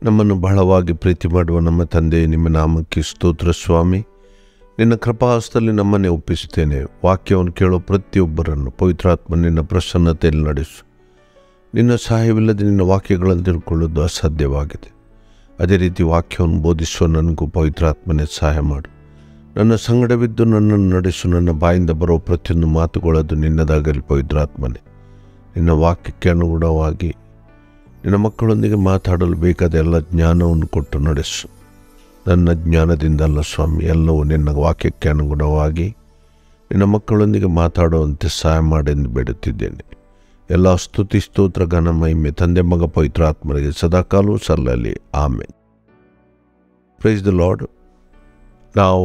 ನಮ್ಮನ್ನು ಬಹಳವಾಗಿ ಪ್ರೀತಿ ಮಾಡುವ ನಮ್ಮ ತಂದೆ ನಿಮ್ಮ ನಾಮಕ್ಕೆ ಸ್ತೋತ್ರ ಸ್ವಾಮಿ ನಿನ್ನ ಕೃಪಾಹಸ್ತಲ್ಲಿ ನಮ್ಮನ್ನೇ ಒಪ್ಪಿಸುತ್ತೇನೆ ವಾಕ್ಯವನ್ನು ಕೇಳೋ ಪ್ರತಿಯೊಬ್ಬರನ್ನು ಪವಿತ್ರಾತ್ಮ ನಿನ್ನ ಪ್ರಸನ್ನತೆಯಲ್ಲಿ ನಡೆಸು ನಿನ್ನ ಸಹಾಯವಿಲ್ಲದೆ ನಿನ್ನ ವಾಕ್ಯಗಳನ್ನು ತಿಳ್ಕೊಳ್ಳೋದು ಅಸಾಧ್ಯವಾಗಿದೆ ಅದೇ ರೀತಿ ವಾಕ್ಯವನ್ನು ಬೋಧಿಸುವ ನನಗೂ ಪವಿತ್ರಾತ್ಮನೇ ಸಹಾಯ ಮಾಡು ನನ್ನ ಸಂಗಡವಿದ್ದು ನನ್ನನ್ನು ನಡೆಸು ನನ್ನ ಬಾಯಿಂದ ಬರೋ ಪ್ರತಿಯೊಂದು ಮಾತುಗಳದು ನಿನ್ನದಾಗಲಿ ಪವಿತ್ರಾತ್ಮನೇ ನಿನ್ನ ವಾಕ್ಯಕ್ಕೆ ಅನುಗುಣವಾಗಿ ನಿನ್ನ ಮಕ್ಕಳೊಂದಿಗೆ ಮಾತಾಡಲು ಬೇಕಾದ ಎಲ್ಲ ಜ್ಞಾನವನ್ನು ಕೊಟ್ಟು ನಡೆಸು ನನ್ನ ಜ್ಞಾನದಿಂದಲ್ಲ ಸ್ವಾಮಿ ಎಲ್ಲವೂ ನಿನ್ನ ವಾಕ್ಯಕ್ಕೆ ಅನುಗುಣವಾಗಿ ನಿನ್ನ ಮಕ್ಕಳೊಂದಿಗೆ ಮಾತಾಡುವಂತೆ ಸಹಾಯ ಮಾಡೆಂದು ಬೇಡುತ್ತಿದ್ದೇನೆ ಎಲ್ಲ ಸ್ತುತಿ ಸ್ತೋತ್ರ ಘನ ಮಹಿಮೆ ತಂದೆ ಮಗ ಪವಿತ್ರಾತ್ಮರಿಗೆ ಸದಾಕಾಲವೂ ಸಲ್ಲಲಿ ಆಮೇಲೆ ಪ್ರೈಸ್ ದ ಲಾರ್ಡ್ ನಾವು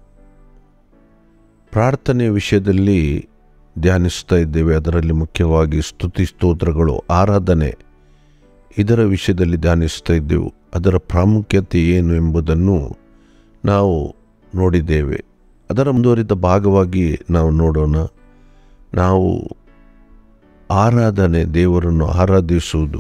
ಪ್ರಾರ್ಥನೆಯ ವಿಷಯದಲ್ಲಿ ಧ್ಯಾನಿಸ್ತಾ ಇದ್ದೇವೆ ಅದರಲ್ಲಿ ಮುಖ್ಯವಾಗಿ ಸ್ತುತಿ ಸ್ತೋತ್ರಗಳು ಆರಾಧನೆ ಇದರ ವಿಷಯದಲ್ಲಿ ಧ್ಯಾನಿಸ್ತಾ ಇದ್ದೆವು ಅದರ ಪ್ರಾಮುಖ್ಯತೆ ಏನು ಎಂಬುದನ್ನು ನಾವು ನೋಡಿದ್ದೇವೆ ಅದರ ಮುಂದುವರಿದ ಭಾಗವಾಗಿ ನಾವು ನೋಡೋಣ ನಾವು ಆರಾಧನೆ ದೇವರನ್ನು ಆರಾಧಿಸುವುದು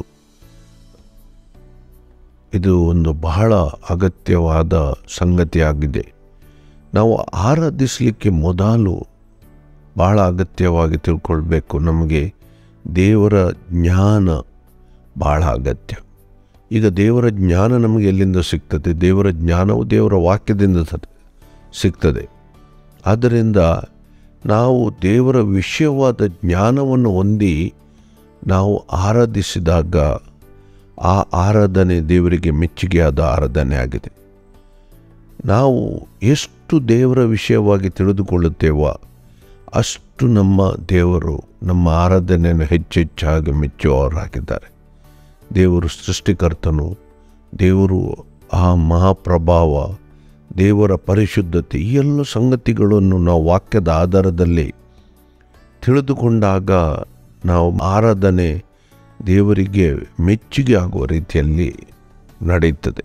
ಇದು ಒಂದು ಬಹಳ ಅಗತ್ಯವಾದ ಸಂಗತಿಯಾಗಿದೆ ನಾವು ಆರಾಧಿಸಲಿಕ್ಕೆ ಮೊದಲು ಬಹಳ ಅಗತ್ಯವಾಗಿ ತಿಳ್ಕೊಳ್ಬೇಕು ನಮಗೆ ದೇವರ ಜ್ಞಾನ ಬಹಳ ಅಗತ್ಯ ಈಗ ದೇವರ ಜ್ಞಾನ ನಮಗೆ ಎಲ್ಲಿಂದ ಸಿಗ್ತದೆ ದೇವರ ಜ್ಞಾನವು ದೇವರ ವಾಕ್ಯದಿಂದ ಸ- ಸಿಗ್ತದೆ ಆದ್ದರಿಂದ ನಾವು ದೇವರ ವಿಷಯವಾದ ಜ್ಞಾನವನ್ನು ಹೊಂದಿ ನಾವು ಆರಾಧಿಸಿದಾಗ ಆ ಆರಾಧನೆ ದೇವರಿಗೆ ಮೆಚ್ಚುಗೆಯಾದ ಆರಾಧನೆ ಆಗಿದೆ ನಾವು ಎಷ್ಟು ದೇವರ ವಿಷಯವಾಗಿ ತಿಳಿದುಕೊಳ್ಳುತ್ತೇವೋ ಅಷ್ಟು ನಮ್ಮ ದೇವರು ನಮ್ಮ ಆರಾಧನೆಯನ್ನು ಹೆಚ್ಚೆಚ್ಚಾಗಿ ಮೆಚ್ಚುವವರಾಗಿದ್ದಾರೆ ದೇವರು ಸೃಷ್ಟಿಕರ್ತನು ದೇವರು ಆ ಮಹಾಪ್ರಭಾವ ದೇವರ ಪರಿಶುದ್ಧತೆ ಈ ಎಲ್ಲ ಸಂಗತಿಗಳನ್ನು ನಾವು ವಾಕ್ಯದ ಆಧಾರದಲ್ಲಿ ತಿಳಿದುಕೊಂಡಾಗ ನಾವು ಆರಾಧನೆ ದೇವರಿಗೆ ಮೆಚ್ಚುಗೆ ಆಗುವ ರೀತಿಯಲ್ಲಿ ನಡೆಯುತ್ತದೆ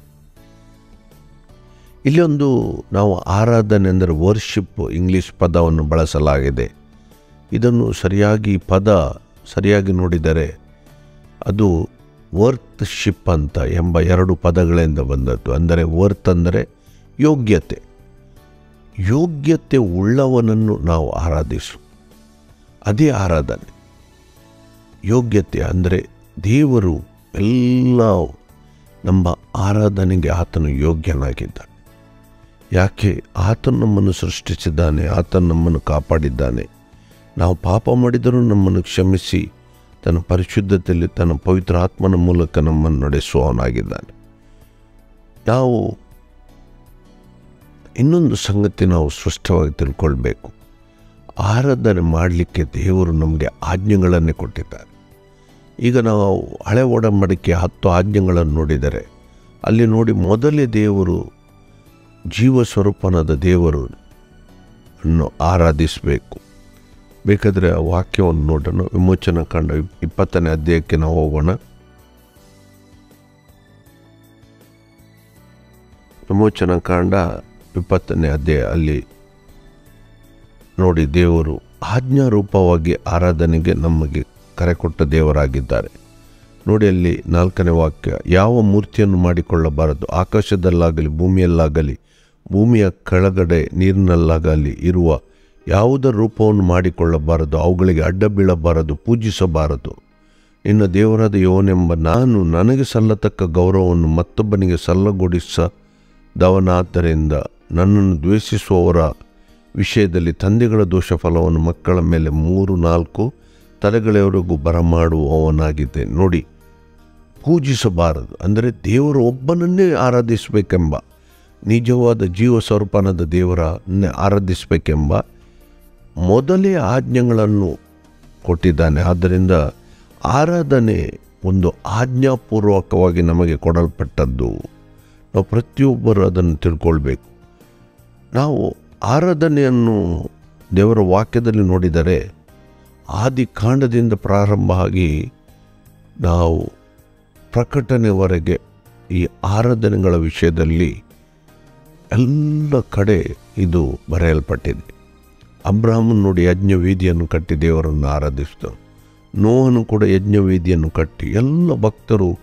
ಇಲ್ಲೊಂದು ನಾವು ಆರಾಧನೆ ಅಂದರೆ ವರ್ಷಿಪ್ ಇಂಗ್ಲೀಷ್ ಪದವನ್ನು ಬಳಸಲಾಗಿದೆ ಇದನ್ನು ಸರಿಯಾಗಿ ಪದ ಸರಿಯಾಗಿ ನೋಡಿದರೆ ಅದು ವರ್ತ್ ಶಿಪ್ ಅಂತ ಎಂಬ ಎರಡು ಪದಗಳಿಂದ ಬಂದದ್ದು ಅಂದರೆ ವರ್ತ್ ಅಂದರೆ ಯೋಗ್ಯತೆ ಯೋಗ್ಯತೆ ಉಳ್ಳವನನ್ನು ನಾವು ಆರಾಧಿಸು ಅದೇ ಆರಾಧನೆ ಯೋಗ್ಯತೆ ಅಂದರೆ ದೇವರು ಎಲ್ಲ ನಮ್ಮ ಆರಾಧನೆಗೆ ಆತನು ಯೋಗ್ಯನಾಗಿದ್ದಾನೆ ಯಾಕೆ ಆತನು ನಮ್ಮನ್ನು ಸೃಷ್ಟಿಸಿದ್ದಾನೆ ಆತನು ನಮ್ಮನ್ನು ಕಾಪಾಡಿದ್ದಾನೆ ನಾವು ಪಾಪ ಮಾಡಿದರೂ ನಮ್ಮನ್ನು ಕ್ಷಮಿಸಿ ತನ್ನ ಪರಿಶುದ್ಧತೆಯಲ್ಲಿ ತನ್ನ ಪವಿತ್ರ ಆತ್ಮನ ಮೂಲಕ ನಮ್ಮನ್ನು ನಡೆಸುವವನಾಗಿದ್ದಾನೆ ನಾವು ಇನ್ನೊಂದು ಸಂಗತಿ ನಾವು ಸ್ಪಷ್ಟವಾಗಿ ತಿಳ್ಕೊಳ್ಬೇಕು ಆರಾಧನೆ ಮಾಡಲಿಕ್ಕೆ ದೇವರು ನಮಗೆ ಆಜ್ಞೆಗಳನ್ನೇ ಕೊಟ್ಟಿದ್ದಾರೆ ಈಗ ನಾವು ಹಳೆ ಒಡಂಬಡಿಕೆ ಹತ್ತು ಆಜ್ಞೆಗಳನ್ನು ನೋಡಿದರೆ ಅಲ್ಲಿ ನೋಡಿ ಮೊದಲೇ ದೇವರು ಜೀವ ಸ್ವರೂಪನಾದ ದೇವರು ಅನ್ನು ಆರಾಧಿಸಬೇಕು ಬೇಕಾದರೆ ಆ ವಾಕ್ಯವನ್ನು ನೋಡೋಣ ವಿಮೋಚನ ಕಂಡ ಇಪ್ಪತ್ತನೇ ಅಧ್ಯಾಯಕ್ಕೆ ನಾವು ಹೋಗೋಣ ವಿಮೋಚನ ಕಾಂಡ ಇಪ್ಪತ್ತನೇ ಅಧ್ಯಾಯ ಅಲ್ಲಿ ನೋಡಿ ದೇವರು ಆಜ್ಞಾರೂಪವಾಗಿ ಆರಾಧನೆಗೆ ನಮಗೆ ಕರೆ ಕೊಟ್ಟ ದೇವರಾಗಿದ್ದಾರೆ ನೋಡಿ ಅಲ್ಲಿ ನಾಲ್ಕನೇ ವಾಕ್ಯ ಯಾವ ಮೂರ್ತಿಯನ್ನು ಮಾಡಿಕೊಳ್ಳಬಾರದು ಆಕಾಶದಲ್ಲಾಗಲಿ ಭೂಮಿಯಲ್ಲಾಗಲಿ ಭೂಮಿಯ ಕೆಳಗಡೆ ನೀರಿನಲ್ಲಾಗಲಿ ಇರುವ ಯಾವುದರ ರೂಪವನ್ನು ಮಾಡಿಕೊಳ್ಳಬಾರದು ಅವುಗಳಿಗೆ ಅಡ್ಡ ಬೀಳಬಾರದು ಪೂಜಿಸಬಾರದು ನಿನ್ನ ದೇವರಾದ ಯೋನೆಂಬ ನಾನು ನನಗೆ ಸಲ್ಲತಕ್ಕ ಗೌರವವನ್ನು ಮತ್ತೊಬ್ಬನಿಗೆ ಸಲ್ಲಗೊಡಿಸದವನಾದ್ದರಿಂದ ನನ್ನನ್ನು ದ್ವೇಷಿಸುವವರ ವಿಷಯದಲ್ಲಿ ತಂದೆಗಳ ದೋಷ ಫಲವನ್ನು ಮಕ್ಕಳ ಮೇಲೆ ಮೂರು ನಾಲ್ಕು ತಲೆಗಳವರೆಗೂ ಬರಮಾಡುವವನಾಗಿದೆ ನೋಡಿ ಪೂಜಿಸಬಾರದು ಅಂದರೆ ದೇವರು ಒಬ್ಬನನ್ನೇ ಆರಾಧಿಸಬೇಕೆಂಬ ನಿಜವಾದ ಜೀವ ಸ್ವರೂಪನದ ದೇವರನ್ನೇ ಆರಾಧಿಸಬೇಕೆಂಬ ಮೊದಲೇ ಆಜ್ಞೆಗಳನ್ನು ಕೊಟ್ಟಿದ್ದಾನೆ ಆದ್ದರಿಂದ ಆರಾಧನೆ ಒಂದು ಆಜ್ಞಾಪೂರ್ವಕವಾಗಿ ನಮಗೆ ಕೊಡಲ್ಪಟ್ಟದ್ದು ನಾವು ಪ್ರತಿಯೊಬ್ಬರು ಅದನ್ನು ತಿಳ್ಕೊಳ್ಬೇಕು ನಾವು ಆರಾಧನೆಯನ್ನು ದೇವರ ವಾಕ್ಯದಲ್ಲಿ ನೋಡಿದರೆ ಆದಿ ಕಾಂಡದಿಂದ ಪ್ರಾರಂಭ ಆಗಿ ನಾವು ಪ್ರಕಟಣೆವರೆಗೆ ಈ ಆರಾಧನೆಗಳ ವಿಷಯದಲ್ಲಿ ಎಲ್ಲ ಕಡೆ ಇದು ಬರೆಯಲ್ಪಟ್ಟಿದೆ ಅಬ್ರಾಹ್ಮನ್ ನೋಡಿ ಯಜ್ಞವೇದಿಯನ್ನು ಕಟ್ಟಿ ದೇವರನ್ನು ಆರಾಧಿಸಿದನು ನೋಹನು ಕೂಡ ಯಜ್ಞವೇದಿಯನ್ನು ಕಟ್ಟಿ ಎಲ್ಲ ಭಕ್ತರು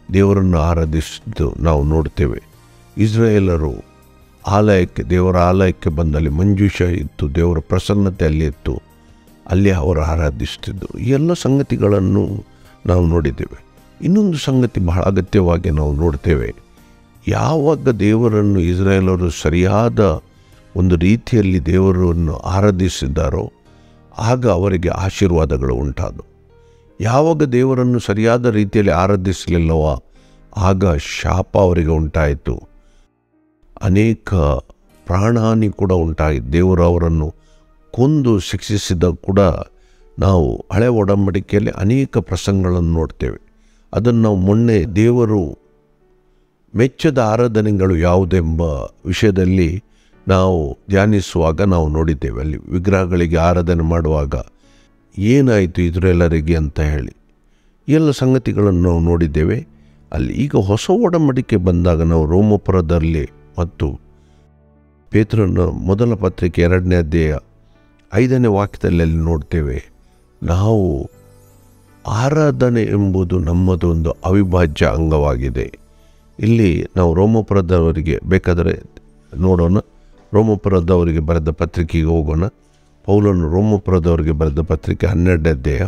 ದೇವರನ್ನು ಆರಾಧಿಸಿದ್ದು ನಾವು ನೋಡ್ತೇವೆ ಇಸ್ರಾಯೇಲರು ಆಲಯಕ್ಕೆ ದೇವರ ಆಲಯಕ್ಕೆ ಬಂದಲ್ಲಿ ಮಂಜೂಷ ಇತ್ತು ದೇವರ ಪ್ರಸನ್ನತೆ ಅಲ್ಲಿ ಇತ್ತು ಅಲ್ಲಿ ಅವರು ಆರಾಧಿಸ್ತಿದ್ದರು ಈ ಎಲ್ಲ ಸಂಗತಿಗಳನ್ನು ನಾವು ನೋಡಿದ್ದೇವೆ ಇನ್ನೊಂದು ಸಂಗತಿ ಬಹಳ ಅಗತ್ಯವಾಗಿ ನಾವು ನೋಡ್ತೇವೆ ಯಾವಾಗ ದೇವರನ್ನು ಇಸ್ರಾಯೇಲರು ಸರಿಯಾದ ಒಂದು ರೀತಿಯಲ್ಲಿ ದೇವರನ್ನು ಆರಾಧಿಸಿದ್ದಾರೋ ಆಗ ಅವರಿಗೆ ಆಶೀರ್ವಾದಗಳು ಉಂಟಾದವು ಯಾವಾಗ ದೇವರನ್ನು ಸರಿಯಾದ ರೀತಿಯಲ್ಲಿ ಆರಾಧಿಸಲಿಲ್ಲವೋ ಆಗ ಶಾಪ ಅವರಿಗೆ ಉಂಟಾಯಿತು ಅನೇಕ ಪ್ರಾಣಹಾನಿ ಕೂಡ ಉಂಟಾಯಿತು ದೇವರು ಅವರನ್ನು ಕೊಂದು ಶಿಕ್ಷಿಸಿದ ಕೂಡ ನಾವು ಹಳೆ ಒಡಂಬಡಿಕೆಯಲ್ಲಿ ಅನೇಕ ಪ್ರಸಂಗಗಳನ್ನು ನೋಡ್ತೇವೆ ಅದನ್ನು ನಾವು ಮೊನ್ನೆ ದೇವರು ಮೆಚ್ಚದ ಆರಾಧನೆಗಳು ಯಾವುದೆಂಬ ವಿಷಯದಲ್ಲಿ ನಾವು ಧ್ಯಾನಿಸುವಾಗ ನಾವು ನೋಡಿದ್ದೇವೆ ಅಲ್ಲಿ ವಿಗ್ರಹಗಳಿಗೆ ಆರಾಧನೆ ಮಾಡುವಾಗ ಏನಾಯಿತು ಇದ್ರೆಲ್ಲರಿಗೆ ಅಂತ ಹೇಳಿ ಈ ಎಲ್ಲ ಸಂಗತಿಗಳನ್ನು ನಾವು ನೋಡಿದ್ದೇವೆ ಅಲ್ಲಿ ಈಗ ಹೊಸ ಒಡಂಬಡಿಕೆ ಬಂದಾಗ ನಾವು ರೋಮಪುರದಲ್ಲಿ ಮತ್ತು ಪೇತ್ರನ ಮೊದಲ ಪತ್ರಿಕೆ ಎರಡನೇ ಅಧ್ಯಾಯ ಐದನೇ ವಾಕ್ಯದಲ್ಲಿ ಅಲ್ಲಿ ನೋಡ್ತೇವೆ ನಾವು ಆರಾಧನೆ ಎಂಬುದು ನಮ್ಮದೊಂದು ಅವಿಭಾಜ್ಯ ಅಂಗವಾಗಿದೆ ಇಲ್ಲಿ ನಾವು ರೋಮಪುರದವರಿಗೆ ಬೇಕಾದರೆ ನೋಡೋಣ ರೋಮಪುರದವರಿಗೆ ಬರೆದ ಪತ್ರಿಕೆಗೆ ಹೋಗೋಣ ಪೌಲನು ರೋಮಪುರದವರಿಗೆ ಬರೆದ ಪತ್ರಿಕೆ ಹನ್ನೆರಡನೇ ಅಧ್ಯಾಯ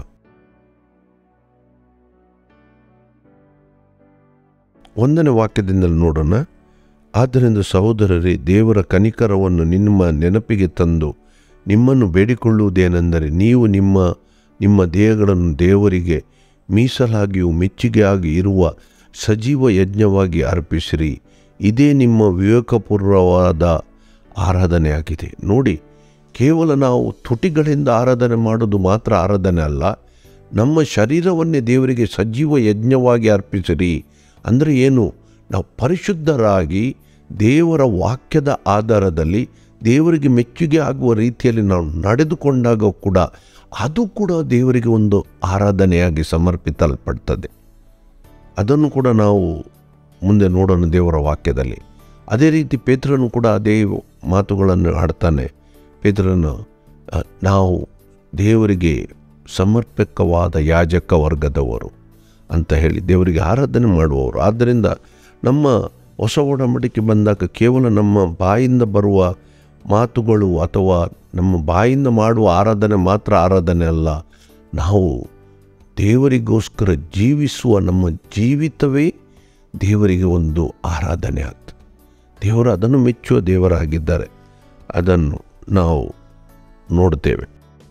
ಒಂದನೇ ವಾಕ್ಯದಿಂದಲೂ ನೋಡೋಣ ಆದ್ದರಿಂದ ಸಹೋದರರೇ ದೇವರ ಕನಿಕರವನ್ನು ನಿಮ್ಮ ನೆನಪಿಗೆ ತಂದು ನಿಮ್ಮನ್ನು ಬೇಡಿಕೊಳ್ಳುವುದೇನೆಂದರೆ ನೀವು ನಿಮ್ಮ ನಿಮ್ಮ ದೇಹಗಳನ್ನು ದೇವರಿಗೆ ಮೀಸಲಾಗಿಯೂ ಮೆಚ್ಚುಗೆಯಾಗಿ ಇರುವ ಸಜೀವ ಯಜ್ಞವಾಗಿ ಅರ್ಪಿಸಿರಿ ಇದೇ ನಿಮ್ಮ ವಿವೇಕಪೂರ್ವವಾದ ಆರಾಧನೆಯಾಗಿದೆ ನೋಡಿ ಕೇವಲ ನಾವು ತುಟಿಗಳಿಂದ ಆರಾಧನೆ ಮಾಡೋದು ಮಾತ್ರ ಆರಾಧನೆ ಅಲ್ಲ ನಮ್ಮ ಶರೀರವನ್ನೇ ದೇವರಿಗೆ ಸಜೀವ ಯಜ್ಞವಾಗಿ ಅರ್ಪಿಸಿರಿ ಅಂದರೆ ಏನು ನಾವು ಪರಿಶುದ್ಧರಾಗಿ ದೇವರ ವಾಕ್ಯದ ಆಧಾರದಲ್ಲಿ ದೇವರಿಗೆ ಮೆಚ್ಚುಗೆ ಆಗುವ ರೀತಿಯಲ್ಲಿ ನಾವು ನಡೆದುಕೊಂಡಾಗ ಕೂಡ ಅದು ಕೂಡ ದೇವರಿಗೆ ಒಂದು ಆರಾಧನೆಯಾಗಿ ಸಮರ್ಪಿಸಲ್ಪಡ್ತದೆ ಅದನ್ನು ಕೂಡ ನಾವು ಮುಂದೆ ನೋಡೋಣ ದೇವರ ವಾಕ್ಯದಲ್ಲಿ ಅದೇ ರೀತಿ ಪೇತ್ರನು ಕೂಡ ಅದೇ ಮಾತುಗಳನ್ನು ಆಡ್ತಾನೆ ಪೇತ್ರನು ಅ, ನಾವು ದೇವರಿಗೆ ಸಮರ್ಪಕವಾದ ಯಾಜಕ ವರ್ಗದವರು ಅಂತ ಹೇಳಿ ದೇವರಿಗೆ ಆರಾಧನೆ ಮಾಡುವವರು ಆದ್ದರಿಂದ ನಮ್ಮ ಹೊಸ ಒಡಂಬಡಿಕೆ ಬಂದಾಗ ಕೇವಲ ನಮ್ಮ ಬಾಯಿಂದ ಬರುವ ಮಾತುಗಳು ಅಥವಾ ನಮ್ಮ ಬಾಯಿಂದ ಮಾಡುವ ಆರಾಧನೆ ಮಾತ್ರ ಆರಾಧನೆ ಅಲ್ಲ ನಾವು ದೇವರಿಗೋಸ್ಕರ ಜೀವಿಸುವ ನಮ್ಮ ಜೀವಿತವೇ ದೇವರಿಗೆ ಒಂದು ಆರಾಧನೆ ಆಗ್ತದೆ ದೇವರು ಅದನ್ನು ಮೆಚ್ಚುವ ದೇವರಾಗಿದ್ದಾರೆ ಅದನ್ನು ನಾವು ನೋಡ್ತೇವೆ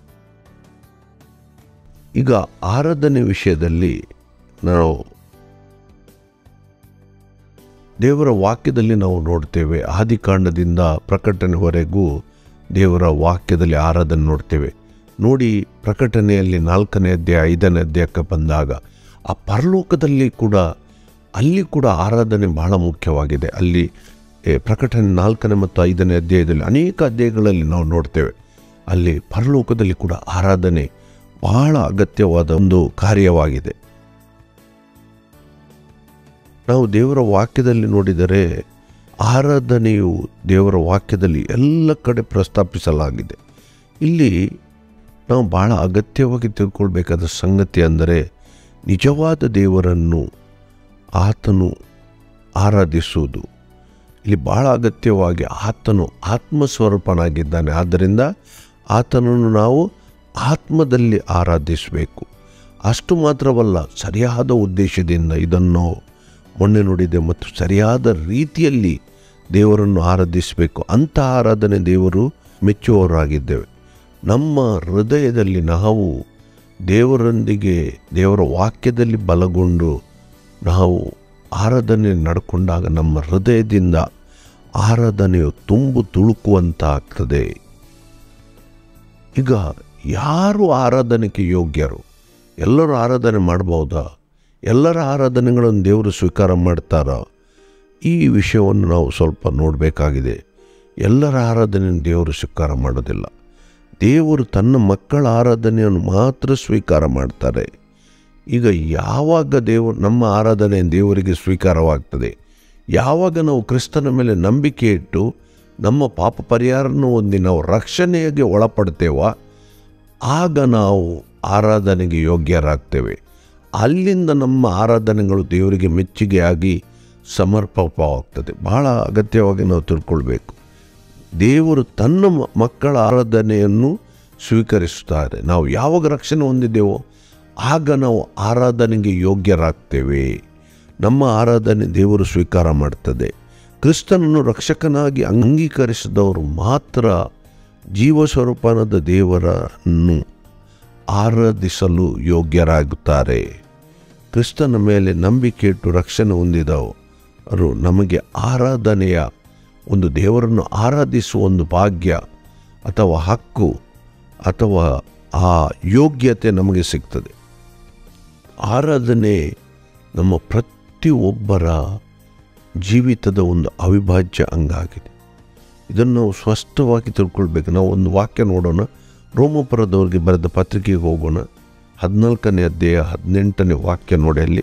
ಈಗ ಆರಾಧನೆ ವಿಷಯದಲ್ಲಿ ನಾವು ದೇವರ ವಾಕ್ಯದಲ್ಲಿ ನಾವು ನೋಡ್ತೇವೆ ಆದಿಕಾಂಡದಿಂದ ಪ್ರಕಟಣೆವರೆಗೂ ದೇವರ ವಾಕ್ಯದಲ್ಲಿ ಆರಾಧನೆ ನೋಡ್ತೇವೆ ನೋಡಿ ಪ್ರಕಟಣೆಯಲ್ಲಿ ನಾಲ್ಕನೇ ಅಧ್ಯಾಯ ಐದನೇ ಅಧ್ಯಾಯಕ್ಕೆ ಬಂದಾಗ ಆ ಪರಲೋಕದಲ್ಲಿ ಕೂಡ ಅಲ್ಲಿ ಕೂಡ ಆರಾಧನೆ ಬಹಳ ಮುಖ್ಯವಾಗಿದೆ ಅಲ್ಲಿ ಏ, ಪ್ರಕಟಣೆ ನಾಲ್ಕನೇ ಮತ್ತು ಐದನೇ ಅಧ್ಯಾಯದಲ್ಲಿ ಅನೇಕ ಅಧ್ಯಾಯಗಳಲ್ಲಿ ನಾವು ನೋಡ್ತೇವೆ ಅಲ್ಲಿ ಪರಲೋಕದಲ್ಲಿ ಕೂಡ ಆರಾಧನೆ ಬಹಳ ಅಗತ್ಯವಾದ ಒಂದು ಕಾರ್ಯವಾಗಿದೆ ನಾವು ದೇವರ ವಾಕ್ಯದಲ್ಲಿ ನೋಡಿದರೆ ಆರಾಧನೆಯು ದೇವರ ವಾಕ್ಯದಲ್ಲಿ ಎಲ್ಲ ಕಡೆ ಪ್ರಸ್ತಾಪಿಸಲಾಗಿದೆ ಇಲ್ಲಿ ನಾವು ಬಹಳ ಅಗತ್ಯವಾಗಿ ತಿಳ್ಕೊಳ್ಬೇಕಾದ ಸಂಗತಿ ಅಂದರೆ ನಿಜವಾದ ದೇವರನ್ನು ಆತನು ಆರಾಧಿಸುವುದು ಇಲ್ಲಿ ಬಹಳ ಅಗತ್ಯವಾಗಿ ಆತನು ಆತ್ಮಸ್ವರೂಪನಾಗಿದ್ದಾನೆ ಆದ್ದರಿಂದ ಆತನನ್ನು ನಾವು ಆತ್ಮದಲ್ಲಿ ಆರಾಧಿಸಬೇಕು ಅಷ್ಟು ಮಾತ್ರವಲ್ಲ ಸರಿಯಾದ ಉದ್ದೇಶದಿಂದ ಇದನ್ನು ಮೊನ್ನೆ ನೋಡಿದೆ ಮತ್ತು ಸರಿಯಾದ ರೀತಿಯಲ್ಲಿ ದೇವರನ್ನು ಆರಾಧಿಸಬೇಕು ಅಂಥ ಆರಾಧನೆ ದೇವರು ಮೆಚ್ಚುವವರಾಗಿದ್ದೇವೆ ನಮ್ಮ ಹೃದಯದಲ್ಲಿ ನಾವು ದೇವರೊಂದಿಗೆ ದೇವರ ವಾಕ್ಯದಲ್ಲಿ ಬಲಗೊಂಡು ನಾವು ಆರಾಧನೆ ನಡ್ಕೊಂಡಾಗ ನಮ್ಮ ಹೃದಯದಿಂದ ಆರಾಧನೆಯು ತುಂಬು ತುಳುಕುವಂತ ಆಗ್ತದೆ ಈಗ ಯಾರು ಆರಾಧನೆಗೆ ಯೋಗ್ಯರು ಎಲ್ಲರೂ ಆರಾಧನೆ ಮಾಡ್ಬೋದಾ ಎಲ್ಲರ ಆರಾಧನೆಗಳನ್ನು ದೇವರು ಸ್ವೀಕಾರ ಮಾಡ್ತಾರ ಈ ವಿಷಯವನ್ನು ನಾವು ಸ್ವಲ್ಪ ನೋಡಬೇಕಾಗಿದೆ ಎಲ್ಲರ ಆರಾಧನೆಯನ್ನು ದೇವರು ಸ್ವೀಕಾರ ಮಾಡೋದಿಲ್ಲ ದೇವರು ತನ್ನ ಮಕ್ಕಳ ಆರಾಧನೆಯನ್ನು ಮಾತ್ರ ಸ್ವೀಕಾರ ಮಾಡ್ತಾರೆ ಈಗ ಯಾವಾಗ ದೇವರು ನಮ್ಮ ಆರಾಧನೆ ದೇವರಿಗೆ ಸ್ವೀಕಾರವಾಗ್ತದೆ ಯಾವಾಗ ನಾವು ಕ್ರಿಸ್ತನ ಮೇಲೆ ನಂಬಿಕೆ ಇಟ್ಟು ನಮ್ಮ ಪಾಪ ಪರಿಹಾರವನ್ನು ಹೊಂದಿ ನಾವು ರಕ್ಷಣೆಗೆ ಒಳಪಡ್ತೇವ ಆಗ ನಾವು ಆರಾಧನೆಗೆ ಯೋಗ್ಯರಾಗ್ತೇವೆ ಅಲ್ಲಿಂದ ನಮ್ಮ ಆರಾಧನೆಗಳು ದೇವರಿಗೆ ಮೆಚ್ಚುಗೆಯಾಗಿ ಸಮರ್ಪಕವಾಗ್ತದೆ ಬಹಳ ಅಗತ್ಯವಾಗಿ ನಾವು ತಿಳ್ಕೊಳ್ಬೇಕು ದೇವರು ತನ್ನ ಮ- ಮಕ್ಕಳ ಆರಾಧನೆಯನ್ನು ಸ್ವೀಕರಿಸುತ್ತಾರೆ ನಾವು ಯಾವಾಗ ರಕ್ಷಣೆ ಹೊಂದಿದ್ದೇವೋ ಆಗ ನಾವು ಆರಾಧನೆಗೆ ಯೋಗ್ಯರಾಗ್ತೇವೆ ನಮ್ಮ ಆರಾಧನೆ ದೇವರು ಸ್ವೀಕಾರ ಮಾಡ್ತದೆ ಕ್ರಿಸ್ತನನ್ನು ರಕ್ಷಕನಾಗಿ ಅಂಗೀಕರಿಸಿದವರು ಮಾತ್ರ ಜೀವಸ್ವರೂಪನದ ದೇವರನ್ನು ಆರಾಧಿಸಲು ಯೋಗ್ಯರಾಗುತ್ತಾರೆ ಕ್ರಿಸ್ತನ ಮೇಲೆ ನಂಬಿಕೆ ಇಟ್ಟು ರಕ್ಷಣೆ ಹೊಂದಿದವರು ನಮಗೆ ಆರಾಧನೆಯ ಒಂದು ದೇವರನ್ನು ಆರಾಧಿಸುವ ಒಂದು ಭಾಗ್ಯ ಅಥವಾ ಹಕ್ಕು ಅಥವಾ ಆ ಯೋಗ್ಯತೆ ನಮಗೆ ಸಿಗ್ತದೆ ಆರಾಧನೆ ನಮ್ಮ ಪ್ರತಿಯೊಬ್ಬರ ಜೀವಿತದ ಒಂದು ಅವಿಭಾಜ್ಯ ಅಂಗ ಆಗಿದೆ ಇದನ್ನು ನಾವು ಸ್ಪಷ್ಟವಾಗಿ ತಿಳ್ಕೊಳ್ಬೇಕು ನಾವು ಒಂದು ವಾಕ್ಯ ನೋಡೋಣ ರೋಮಪುರದವ್ರಿಗೆ ಬರೆದ ಪತ್ರಿಕೆಗೆ ಹೋಗೋಣ ಹದಿನಾಲ್ಕನೇ ಅಧ್ಯಾಯ ಹದಿನೆಂಟನೇ ವಾಕ್ಯ ನೋಡಿ ಅಲ್ಲಿ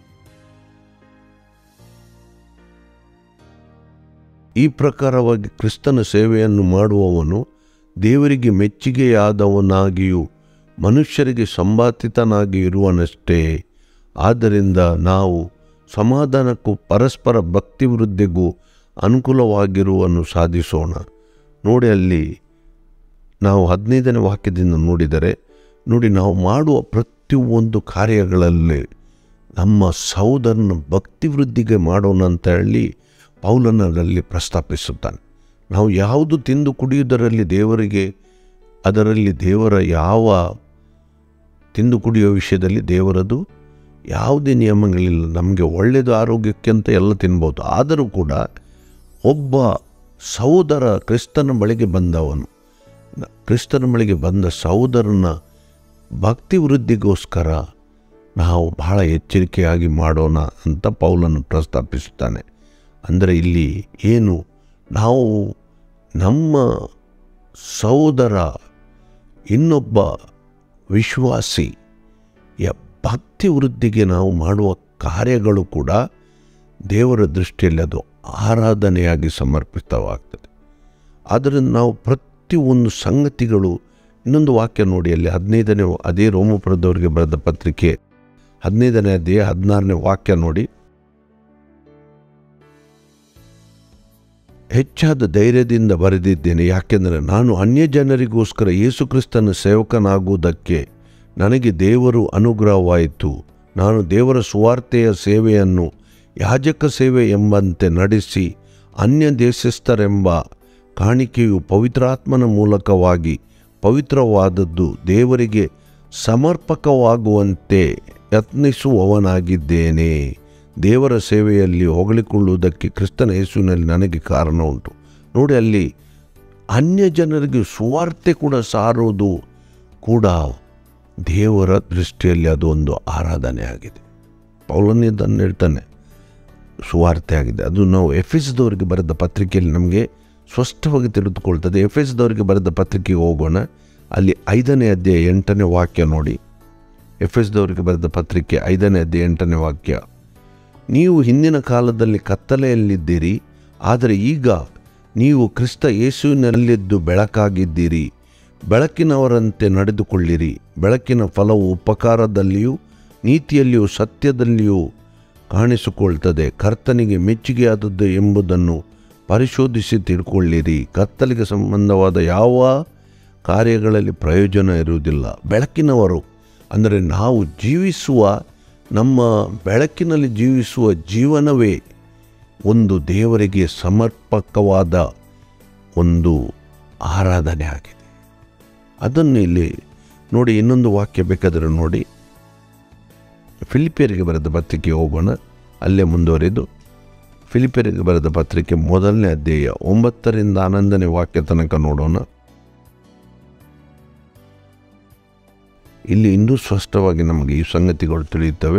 ಈ ಪ್ರಕಾರವಾಗಿ ಕ್ರಿಸ್ತನ ಸೇವೆಯನ್ನು ಮಾಡುವವನು ದೇವರಿಗೆ ಮೆಚ್ಚುಗೆಯಾದವನಾಗಿಯೂ ಮನುಷ್ಯರಿಗೆ ಸಂಬಾಧಿತನಾಗಿ ಇರುವನಷ್ಟೇ ಆದ್ದರಿಂದ ನಾವು ಸಮಾಧಾನಕ್ಕೂ ಪರಸ್ಪರ ಭಕ್ತಿ ವೃದ್ಧಿಗೂ ಅನುಕೂಲವಾಗಿರುವನ್ನು ಸಾಧಿಸೋಣ ನೋಡಿ ಅಲ್ಲಿ ನಾವು ಹದಿನೈದನೇ ವಾಕ್ಯದಿಂದ ನೋಡಿದರೆ ನೋಡಿ ನಾವು ಮಾಡುವ ಪ್ರತಿಯೊಂದು ಕಾರ್ಯಗಳಲ್ಲಿ ನಮ್ಮ ಸಹೋದರನ ಭಕ್ತಿ ವೃದ್ಧಿಗೆ ಮಾಡೋಣ ಅಂತ ಹೇಳಿ ಪೌಲನಲ್ಲಿ ಪ್ರಸ್ತಾಪಿಸುತ್ತಾನೆ ನಾವು ಯಾವುದು ತಿಂದು ಕುಡಿಯುವುದರಲ್ಲಿ ದೇವರಿಗೆ ಅದರಲ್ಲಿ ದೇವರ ಯಾವ ತಿಂದು ಕುಡಿಯುವ ವಿಷಯದಲ್ಲಿ ದೇವರದು ಯಾವುದೇ ನಿಯಮಗಳಿಲ್ಲ ನಮಗೆ ಒಳ್ಳೆಯದು ಆರೋಗ್ಯಕ್ಕೆ ಅಂತ ಎಲ್ಲ ತಿನ್ಬೋದು ಆದರೂ ಕೂಡ ಒಬ್ಬ ಸಹೋದರ ಕ್ರಿಸ್ತನ ಬಳಿಗೆ ಬಂದವನು ನ- ಕ್ರಿಸ್ತನ ಬಳಿಗೆ ಬಂದ ಸಹೋದರನ ಭಕ್ತಿ ವೃದ್ಧಿಗೋಸ್ಕರ ನಾವು ಬಹಳ ಎಚ್ಚರಿಕೆಯಾಗಿ ಮಾಡೋಣ ಅಂತ ಪೌಲನ್ನು ಪ್ರಸ್ತಾಪಿಸುತ್ತಾನೆ ಅಂದರೆ ಇಲ್ಲಿ ಏನು ನಾವು ನಮ್ಮ ಸಹೋದರ ಇನ್ನೊಬ್ಬ ವಿಶ್ವಾಸಿಯ ಭಕ್ತಿ ವೃದ್ಧಿಗೆ ನಾವು ಮಾಡುವ ಕಾರ್ಯಗಳು ಕೂಡ ದೇವರ ದೃಷ್ಟಿಯಲ್ಲಿ ಅದು ಆರಾಧನೆಯಾಗಿ ಸಮರ್ಪಿತವಾಗ್ತದೆ ಆದ್ದರಿಂದ ನಾವು ಪ್ರತಿಯೊಂದು ಸಂಗತಿಗಳು ಇನ್ನೊಂದು ವಾಕ್ಯ ನೋಡಿ ಅಲ್ಲಿ ಹದಿನೈದನೇ ಅದೇ ರೋಮಪುರದವರಿಗೆ ಬರೆದ ಪತ್ರಿಕೆ ಹದಿನೈದನೇ ಅಧ್ಯಾಯ ಹದಿನಾರನೇ ವಾಕ್ಯ ನೋಡಿ ಹೆಚ್ಚಾದ ಧೈರ್ಯದಿಂದ ಬರೆದಿದ್ದೇನೆ ಯಾಕೆಂದರೆ ನಾನು ಅನ್ಯ ಜನರಿಗೋಸ್ಕರ ಯೇಸುಕ್ರಿಸ್ತನ ಸೇವಕನಾಗುವುದಕ್ಕೆ ನನಗೆ ದೇವರು ಅನುಗ್ರಹವಾಯಿತು ನಾನು ದೇವರ ಸುವಾರ್ತೆಯ ಸೇವೆಯನ್ನು ಯಾಜಕ ಸೇವೆ ಎಂಬಂತೆ ನಡೆಸಿ ಅನ್ಯ ದೇಶಸ್ಥರೆಂಬ ಕಾಣಿಕೆಯು ಪವಿತ್ರಾತ್ಮನ ಮೂಲಕವಾಗಿ ಪವಿತ್ರವಾದದ್ದು ದೇವರಿಗೆ ಸಮರ್ಪಕವಾಗುವಂತೆ ಯತ್ನಿಸುವವನಾಗಿದ್ದೇನೆ ದೇವರ ಸೇವೆಯಲ್ಲಿ ಹೊಗಳಿಕೊಳ್ಳುವುದಕ್ಕೆ ಕ್ರಿಸ್ತನ ಯೇಸುವಿನಲ್ಲಿ ನನಗೆ ಕಾರಣ ಉಂಟು ನೋಡಿ ಅಲ್ಲಿ ಅನ್ಯ ಜನರಿಗೆ ಸುವಾರ್ತೆ ಕೂಡ ಸಾರೋದು ಕೂಡ ದೇವರ ದೃಷ್ಟಿಯಲ್ಲಿ ಅದು ಒಂದು ಆರಾಧನೆ ಆಗಿದೆ ಪೌಲನಿದ್ದನ್ನು ಹೇಳ್ತಾನೆ ಸುವಾರ್ತೆ ಆಗಿದೆ ಅದು ನಾವು ಎಫ್ ಎಸ್ದವರಿಗೆ ಬರೆದ ಪತ್ರಿಕೆಯಲ್ಲಿ ನಮಗೆ ಸ್ಪಷ್ಟವಾಗಿ ತಿಳಿದುಕೊಳ್ತದೆ ಎಫ್ ಎಸ್ದವರಿಗೆ ಬರೆದ ಪತ್ರಿಕೆಗೆ ಹೋಗೋಣ ಅಲ್ಲಿ ಐದನೇ ಅಧ್ಯಾಯ ಎಂಟನೇ ವಾಕ್ಯ ನೋಡಿ ಎಫ್ ಎಸ್ದವರಿಗೆ ಬರೆದ ಪತ್ರಿಕೆ ಐದನೇ ಅಧ್ಯಾಯ ಎಂಟನೇ ವಾಕ್ಯ ನೀವು ಹಿಂದಿನ ಕಾಲದಲ್ಲಿ ಕತ್ತಲೆಯಲ್ಲಿದ್ದೀರಿ ಆದರೆ ಈಗ ನೀವು ಕ್ರಿಸ್ತ ಯೇಸುವಿನಲ್ಲಿದ್ದು ಬೆಳಕಾಗಿದ್ದೀರಿ ಬೆಳಕಿನವರಂತೆ ನಡೆದುಕೊಳ್ಳಿರಿ ಬೆಳಕಿನ ಫಲವು ಉಪಕಾರದಲ್ಲಿಯೂ ನೀತಿಯಲ್ಲಿಯೂ ಸತ್ಯದಲ್ಲಿಯೂ ಕಾಣಿಸಿಕೊಳ್ತದೆ ಕರ್ತನಿಗೆ ಮೆಚ್ಚುಗೆಯಾದದ್ದು ಎಂಬುದನ್ನು ಪರಿಶೋಧಿಸಿ ತಿಳ್ಕೊಳ್ಳಿರಿ ಕತ್ತಲಿಗೆ ಸಂಬಂಧವಾದ ಯಾವ ಕಾರ್ಯಗಳಲ್ಲಿ ಪ್ರಯೋಜನ ಇರುವುದಿಲ್ಲ ಬೆಳಕಿನವರು ಅಂದರೆ ನಾವು ಜೀವಿಸುವ ನಮ್ಮ ಬೆಳಕಿನಲ್ಲಿ ಜೀವಿಸುವ ಜೀವನವೇ ಒಂದು ದೇವರಿಗೆ ಸಮರ್ಪಕವಾದ ಒಂದು ಆರಾಧನೆ ಆಗಿದೆ ಅದನ್ನು ಇಲ್ಲಿ ನೋಡಿ ಇನ್ನೊಂದು ವಾಕ್ಯ ಬೇಕಾದರೆ ನೋಡಿ ಫಿಲಿಪಿಯರಿಗೆ ಬರೆದ ಪತ್ರಿಕೆ ಹೋಗೋಣ ಅಲ್ಲೇ ಮುಂದುವರಿದು ಫಿಲಿಪಿಯರಿಗೆ ಬರೆದ ಪತ್ರಿಕೆ ಮೊದಲನೇ ಅಧ್ಯಾಯ ಒಂಬತ್ತರಿಂದ ಹನ್ನೊಂದನೇ ವಾಕ್ಯ ತನಕ ನೋಡೋಣ ಇಲ್ಲಿ ಇನ್ನೂ ಸ್ಪಷ್ಟವಾಗಿ ನಮಗೆ ಈ ಸಂಗತಿಗಳು ತಿಳಿಯುತ್ತವೆ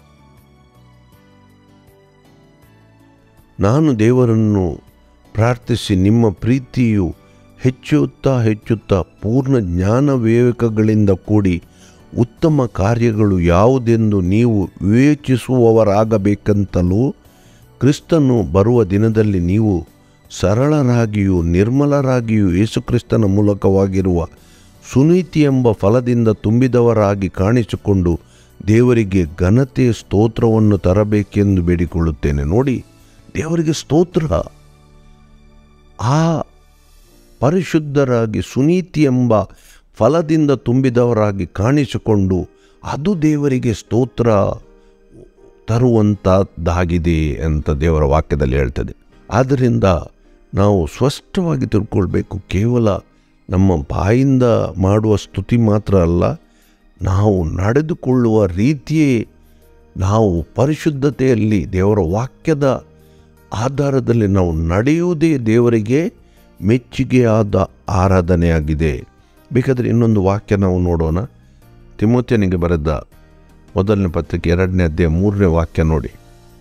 ನಾನು ದೇವರನ್ನು ಪ್ರಾರ್ಥಿಸಿ ನಿಮ್ಮ ಪ್ರೀತಿಯು ಹೆಚ್ಚುತ್ತಾ ಹೆಚ್ಚುತ್ತಾ ಪೂರ್ಣ ಜ್ಞಾನ ವಿವೇಕಗಳಿಂದ ಕೂಡಿ ಉತ್ತಮ ಕಾರ್ಯಗಳು ಯಾವುದೆಂದು ನೀವು ವಿವೇಚಿಸುವವರಾಗಬೇಕಂತಲೂ ಕ್ರಿಸ್ತನು ಬರುವ ದಿನದಲ್ಲಿ ನೀವು ಸರಳರಾಗಿಯೂ ನಿರ್ಮಲರಾಗಿಯೂ ಯೇಸುಕ್ರಿಸ್ತನ ಮೂಲಕವಾಗಿರುವ ಸುನೀತಿ ಎಂಬ ಫಲದಿಂದ ತುಂಬಿದವರಾಗಿ ಕಾಣಿಸಿಕೊಂಡು ದೇವರಿಗೆ ಘನತೆಯ ಸ್ತೋತ್ರವನ್ನು ತರಬೇಕೆಂದು ಬೇಡಿಕೊಳ್ಳುತ್ತೇನೆ ನೋಡಿ ದೇವರಿಗೆ ಸ್ತೋತ್ರ ಆ ಪರಿಶುದ್ಧರಾಗಿ ಸುನೀತಿ ಎಂಬ ಫಲದಿಂದ ತುಂಬಿದವರಾಗಿ ಕಾಣಿಸಿಕೊಂಡು ಅದು ದೇವರಿಗೆ ಸ್ತೋತ್ರ ತರುವಂಥದ್ದಾಗಿದೆ ಅಂತ ದೇವರ ವಾಕ್ಯದಲ್ಲಿ ಹೇಳ್ತದೆ ಆದ್ದರಿಂದ ನಾವು ಸ್ಪಷ್ಟವಾಗಿ ತಿಳ್ಕೊಳ್ಬೇಕು ಕೇವಲ ನಮ್ಮ ಬಾಯಿಂದ ಮಾಡುವ ಸ್ತುತಿ ಮಾತ್ರ ಅಲ್ಲ ನಾವು ನಡೆದುಕೊಳ್ಳುವ ರೀತಿಯೇ ನಾವು ಪರಿಶುದ್ಧತೆಯಲ್ಲಿ ದೇವರ ವಾಕ್ಯದ ಆಧಾರದಲ್ಲಿ ನಾವು ನಡೆಯುವುದೇ ದೇವರಿಗೆ ಮೆಚ್ಚುಗೆಯಾದ ಆರಾಧನೆಯಾಗಿದೆ ಬೇಕಾದರೆ ಇನ್ನೊಂದು ವಾಕ್ಯ ನಾವು ನೋಡೋಣ ತಿಮೋತ್ಯನಿಗೆ ಬರೆದ ಮೊದಲನೇ ಪತ್ರಿಕೆ ಎರಡನೇ ಅಧ್ಯಾಯ ಮೂರನೇ ವಾಕ್ಯ ನೋಡಿ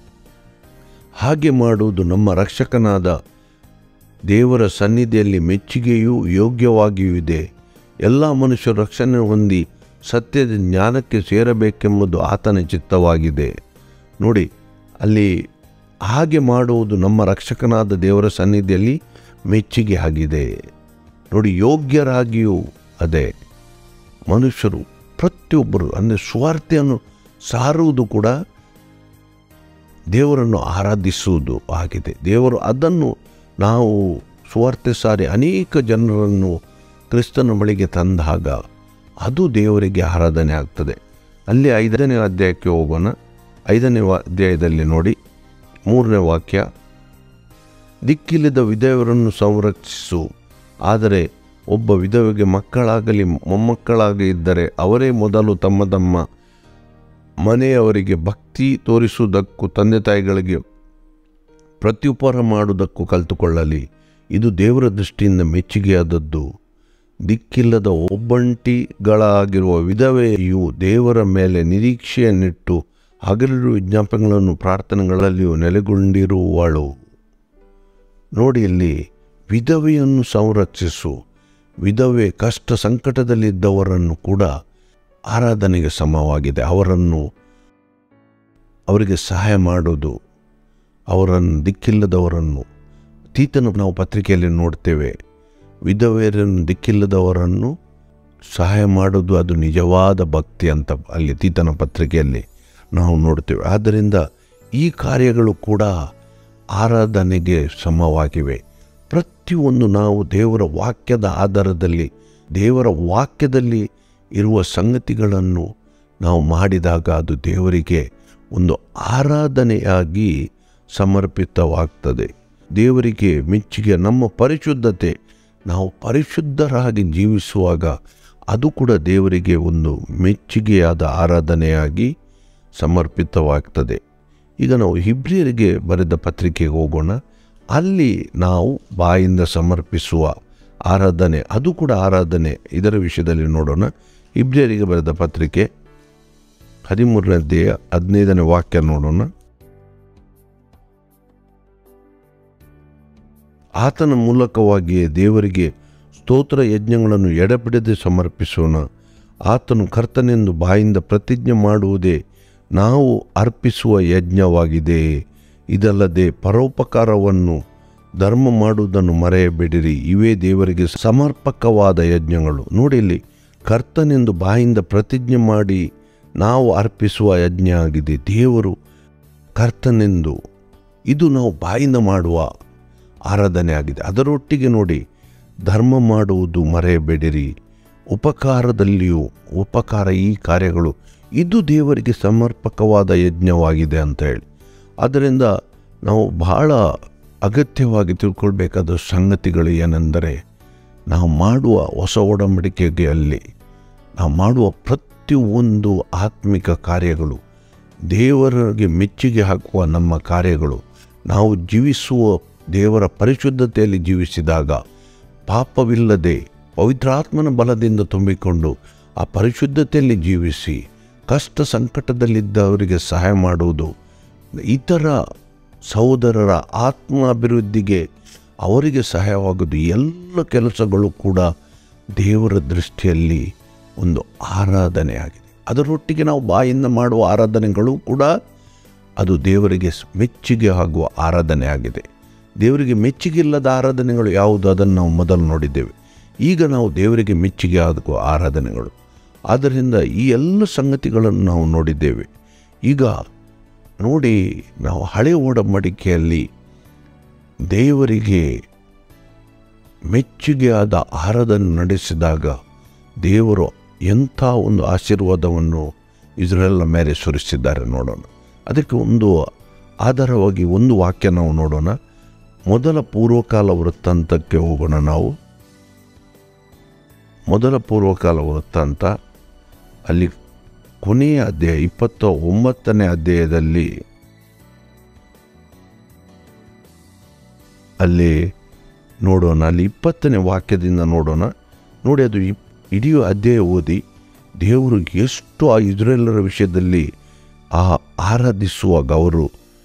ಹಾಗೆ ಮಾಡುವುದು ನಮ್ಮ ರಕ್ಷಕನಾದ ದೇವರ ಸನ್ನಿಧಿಯಲ್ಲಿ ಮೆಚ್ಚುಗೆಯೂ ಯೋಗ್ಯವಾಗಿಯೂ ಇದೆ ಎಲ್ಲ ಮನುಷ್ಯರು ರಕ್ಷಣೆ ಹೊಂದಿ ಸತ್ಯದ ಜ್ಞಾನಕ್ಕೆ ಸೇರಬೇಕೆಂಬುದು ಆತನ ಚಿತ್ತವಾಗಿದೆ ನೋಡಿ ಅಲ್ಲಿ ಹಾಗೆ ಮಾಡುವುದು ನಮ್ಮ ರಕ್ಷಕನಾದ ದೇವರ ಸನ್ನಿಧಿಯಲ್ಲಿ ಮೆಚ್ಚುಗೆ ಆಗಿದೆ ನೋಡಿ ಯೋಗ್ಯರಾಗಿಯೂ ಅದೇ ಮನುಷ್ಯರು ಪ್ರತಿಯೊಬ್ಬರು ಅಂದರೆ ಸ್ವಾರ್ಥೆಯನ್ನು ಸಾರುವುದು ಕೂಡ ದೇವರನ್ನು ಆರಾಧಿಸುವುದು ಆಗಿದೆ ದೇವರು ಅದನ್ನು ನಾವು ಸುವಾರ್ತೆ ಸಾರಿ ಅನೇಕ ಜನರನ್ನು ಕ್ರಿಸ್ತನ ಬಳಿಗೆ ತಂದಾಗ ಅದು ದೇವರಿಗೆ ಆರಾಧನೆ ಆಗ್ತದೆ ಅಲ್ಲಿ ಐದನೇ ಅಧ್ಯಾಯಕ್ಕೆ ಹೋಗೋಣ ಐದನೇ ವಾ ಅಧ್ಯಾಯದಲ್ಲಿ ನೋಡಿ ಮೂರನೇ ವಾಕ್ಯ ದಿಕ್ಕಿಲ್ಲದ ವಿಧವೆಯರನ್ನು ಸಂರಕ್ಷಿಸು ಆದರೆ ಒಬ್ಬ ವಿಧವೆಗೆ ಮಕ್ಕಳಾಗಲಿ ಮೊಮ್ಮಕ್ಕಳಾಗಲಿ ಇದ್ದರೆ ಅವರೇ ಮೊದಲು ತಮ್ಮ ತಮ್ಮ ಮನೆಯವರಿಗೆ ಭಕ್ತಿ ತೋರಿಸುವುದಕ್ಕೂ ತಂದೆ ತಾಯಿಗಳಿಗೆ ಪ್ರತ್ಯುಪಹಾರ ಮಾಡುವುದಕ್ಕೂ ಕಲಿತುಕೊಳ್ಳಲಿ ಇದು ದೇವರ ದೃಷ್ಟಿಯಿಂದ ಮೆಚ್ಚುಗೆಯಾದದ್ದು ದಿಕ್ಕಿಲ್ಲದ ಒಬ್ಬಂಟಿಗಳಾಗಿರುವ ವಿಧವೆಯು ದೇವರ ಮೇಲೆ ನಿರೀಕ್ಷೆಯನ್ನಿಟ್ಟು ಹಗಲಿರುವ ವಿಜ್ಞಾಪನೆಗಳನ್ನು ಪ್ರಾರ್ಥನೆಗಳಲ್ಲಿಯೂ ನೆಲೆಗೊಂಡಿರುವಳು ನೋಡಿ ಇಲ್ಲಿ ವಿಧವೆಯನ್ನು ಸಂರಕ್ಷಿಸು ವಿಧವೆ ಕಷ್ಟ ಸಂಕಟದಲ್ಲಿದ್ದವರನ್ನು ಕೂಡ ಆರಾಧನೆಗೆ ಸಮವಾಗಿದೆ ಅವರನ್ನು ಅವರಿಗೆ ಸಹಾಯ ಮಾಡೋದು ಅವರನ್ನು ದಿಕ್ಕಿಲ್ಲದವರನ್ನು ತೀತನು ನಾವು ಪತ್ರಿಕೆಯಲ್ಲಿ ನೋಡ್ತೇವೆ ವಿಧವೆಯರನ್ನು ದಿಕ್ಕಿಲ್ಲದವರನ್ನು ಸಹಾಯ ಮಾಡೋದು ಅದು ನಿಜವಾದ ಭಕ್ತಿ ಅಂತ ಅಲ್ಲಿ ತೀತನ ಪತ್ರಿಕೆಯಲ್ಲಿ ನಾವು ನೋಡ್ತೇವೆ ಆದ್ದರಿಂದ ಈ ಕಾರ್ಯಗಳು ಕೂಡ ಆರಾಧನೆಗೆ ಸಮವಾಗಿವೆ ಪ್ರತಿಯೊಂದು ನಾವು ದೇವರ ವಾಕ್ಯದ ಆಧಾರದಲ್ಲಿ ದೇವರ ವಾಕ್ಯದಲ್ಲಿ ಇರುವ ಸಂಗತಿಗಳನ್ನು ನಾವು ಮಾಡಿದಾಗ ಅದು ದೇವರಿಗೆ ಒಂದು ಆರಾಧನೆಯಾಗಿ ಸಮರ್ಪಿತವಾಗ್ತದೆ ದೇವರಿಗೆ ಮೆಚ್ಚುಗೆ ನಮ್ಮ ಪರಿಶುದ್ಧತೆ ನಾವು ಪರಿಶುದ್ಧರಾಗಿ ಜೀವಿಸುವಾಗ ಅದು ಕೂಡ ದೇವರಿಗೆ ಒಂದು ಮೆಚ್ಚುಗೆಯಾದ ಆರಾಧನೆಯಾಗಿ ಸಮರ್ಪಿತವಾಗ್ತದೆ ಈಗ ನಾವು ಹಿಬ್ರಿಯರಿಗೆ ಬರೆದ ಪತ್ರಿಕೆಗೆ ಹೋಗೋಣ ಅಲ್ಲಿ ನಾವು ಬಾಯಿಂದ ಸಮರ್ಪಿಸುವ ಆರಾಧನೆ ಅದು ಕೂಡ ಆರಾಧನೆ ಇದರ ವಿಷಯದಲ್ಲಿ ನೋಡೋಣ ಹಿಬ್ರಿಯರಿಗೆ ಬರೆದ ಪತ್ರಿಕೆ ಹದಿಮೂರನೇ ಅಧ್ಯಾಯ ಹದಿನೈದನೇ ವಾಕ್ಯ ನೋಡೋಣ ಆತನ ಮೂಲಕವಾಗಿಯೇ ದೇವರಿಗೆ ಸ್ತೋತ್ರ ಯಜ್ಞಗಳನ್ನು ಎಡೆಬಿಡದೆ ಸಮರ್ಪಿಸೋಣ ಆತನು ಕರ್ತನೆಂದು ಬಾಯಿಂದ ಪ್ರತಿಜ್ಞೆ ಮಾಡುವುದೇ ನಾವು ಅರ್ಪಿಸುವ ಯಜ್ಞವಾಗಿದೆ ಇದಲ್ಲದೆ ಪರೋಪಕಾರವನ್ನು ಧರ್ಮ ಮಾಡುವುದನ್ನು ಮರೆಯಬೇಡಿರಿ ಇವೇ ದೇವರಿಗೆ ಸಮರ್ಪಕವಾದ ಯಜ್ಞಗಳು ನೋಡಿ ಇಲ್ಲಿ ಕರ್ತನೆಂದು ಬಾಯಿಂದ ಪ್ರತಿಜ್ಞೆ ಮಾಡಿ ನಾವು ಅರ್ಪಿಸುವ ಯಜ್ಞ ಆಗಿದೆ ದೇವರು ಕರ್ತನೆಂದು ಇದು ನಾವು ಬಾಯಿಂದ ಮಾಡುವ ಆರಾಧನೆ ಆಗಿದೆ ಅದರೊಟ್ಟಿಗೆ ನೋಡಿ ಧರ್ಮ ಮಾಡುವುದು ಮರೆಯಬೇಡಿರಿ ಉಪಕಾರದಲ್ಲಿಯೂ ಉಪಕಾರ ಈ ಕಾರ್ಯಗಳು ಇದು ದೇವರಿಗೆ ಸಮರ್ಪಕವಾದ ಯಜ್ಞವಾಗಿದೆ ಅಂತ ಹೇಳಿ ಆದ್ದರಿಂದ ನಾವು ಬಹಳ ಅಗತ್ಯವಾಗಿ ತಿಳ್ಕೊಳ್ಬೇಕಾದ ಸಂಗತಿಗಳು ಏನೆಂದರೆ ನಾವು ಮಾಡುವ ಹೊಸ ಒಡಂಬಡಿಕೆಗೆ ಅಲ್ಲಿ ನಾವು ಮಾಡುವ ಪ್ರತಿಯೊಂದು ಆತ್ಮಿಕ ಕಾರ್ಯಗಳು ದೇವರಿಗೆ ಮೆಚ್ಚುಗೆ ಹಾಕುವ ನಮ್ಮ ಕಾರ್ಯಗಳು ನಾವು ಜೀವಿಸುವ ದೇವರ ಪರಿಶುದ್ಧತೆಯಲ್ಲಿ ಜೀವಿಸಿದಾಗ ಪಾಪವಿಲ್ಲದೆ ಪವಿತ್ರಾತ್ಮನ ಬಲದಿಂದ ತುಂಬಿಕೊಂಡು ಆ ಪರಿಶುದ್ಧತೆಯಲ್ಲಿ ಜೀವಿಸಿ ಕಷ್ಟ ಸಂಕಟದಲ್ಲಿದ್ದವರಿಗೆ ಸಹಾಯ ಮಾಡುವುದು ಇತರ ಸಹೋದರರ ಆತ್ಮ ಅಭಿವೃದ್ಧಿಗೆ ಅವರಿಗೆ ಸಹಾಯವಾಗುವುದು ಎಲ್ಲ ಕೆಲಸಗಳು ಕೂಡ ದೇವರ ದೃಷ್ಟಿಯಲ್ಲಿ ಒಂದು ಆರಾಧನೆಯಾಗಿದೆ ಅದರೊಟ್ಟಿಗೆ ನಾವು ಬಾಯಿಂದ ಮಾಡುವ ಆರಾಧನೆಗಳು ಕೂಡ ಅದು ದೇವರಿಗೆ ಮೆಚ್ಚುಗೆ ಆಗುವ ಆರಾಧನೆ ಆಗಿದೆ ದೇವರಿಗೆ ಮೆಚ್ಚುಗೆ ಇಲ್ಲದ ಆರಾಧನೆಗಳು ಯಾವುದು ಅದನ್ನು ನಾವು ಮೊದಲು ನೋಡಿದ್ದೇವೆ ಈಗ ನಾವು ದೇವರಿಗೆ ಮೆಚ್ಚುಗೆ ಆಗುವ ಆರಾಧನೆಗಳು ಆದ್ದರಿಂದ ಈ ಎಲ್ಲ ಸಂಗತಿಗಳನ್ನು ನಾವು ನೋಡಿದ್ದೇವೆ ಈಗ ನೋಡಿ ನಾವು ಹಳೆ ಒಡಂಬಡಿಕೆಯಲ್ಲಿ ದೇವರಿಗೆ ಮೆಚ್ಚುಗೆಯಾದ ಆಹಾರವನ್ನು ನಡೆಸಿದಾಗ ದೇವರು ಎಂಥ ಒಂದು ಆಶೀರ್ವಾದವನ್ನು ಇಸ್ರೇಲ್ನ ಮೇಲೆ ಸುರಿಸಿದ್ದಾರೆ ನೋಡೋಣ ಅದಕ್ಕೆ ಒಂದು ಆಧಾರವಾಗಿ ಒಂದು ವಾಕ್ಯ ನಾವು ನೋಡೋಣ ಮೊದಲ ಪೂರ್ವಕಾಲ ವೃತ್ತಾಂತಕ್ಕೆ ಹೋಗೋಣ ನಾವು ಮೊದಲ ಪೂರ್ವಕಾಲ ವೃತ್ತಾಂತ ಅಲ್ಲಿ ಕೊನೆಯ ಅಧ್ಯಾಯ ಇಪ್ಪತ್ತ ಒಂಬತ್ತನೇ ಅಧ್ಯಾಯದಲ್ಲಿ ಅಲ್ಲಿ ನೋಡೋಣ ಅಲ್ಲಿ ಇಪ್ಪತ್ತನೇ ವಾಕ್ಯದಿಂದ ನೋಡೋಣ ನೋಡಿ ಅದು ಇಪ್- ಇಡೀ ಅಧ್ಯಾಯ ಓದಿ ದೇವರು ಎಷ್ಟು ಆ ಇಸ್ರೇಲರ ವಿಷಯದಲ್ಲಿ ಆ ಆರಾಧಿಸುವಾಗ ಅವರು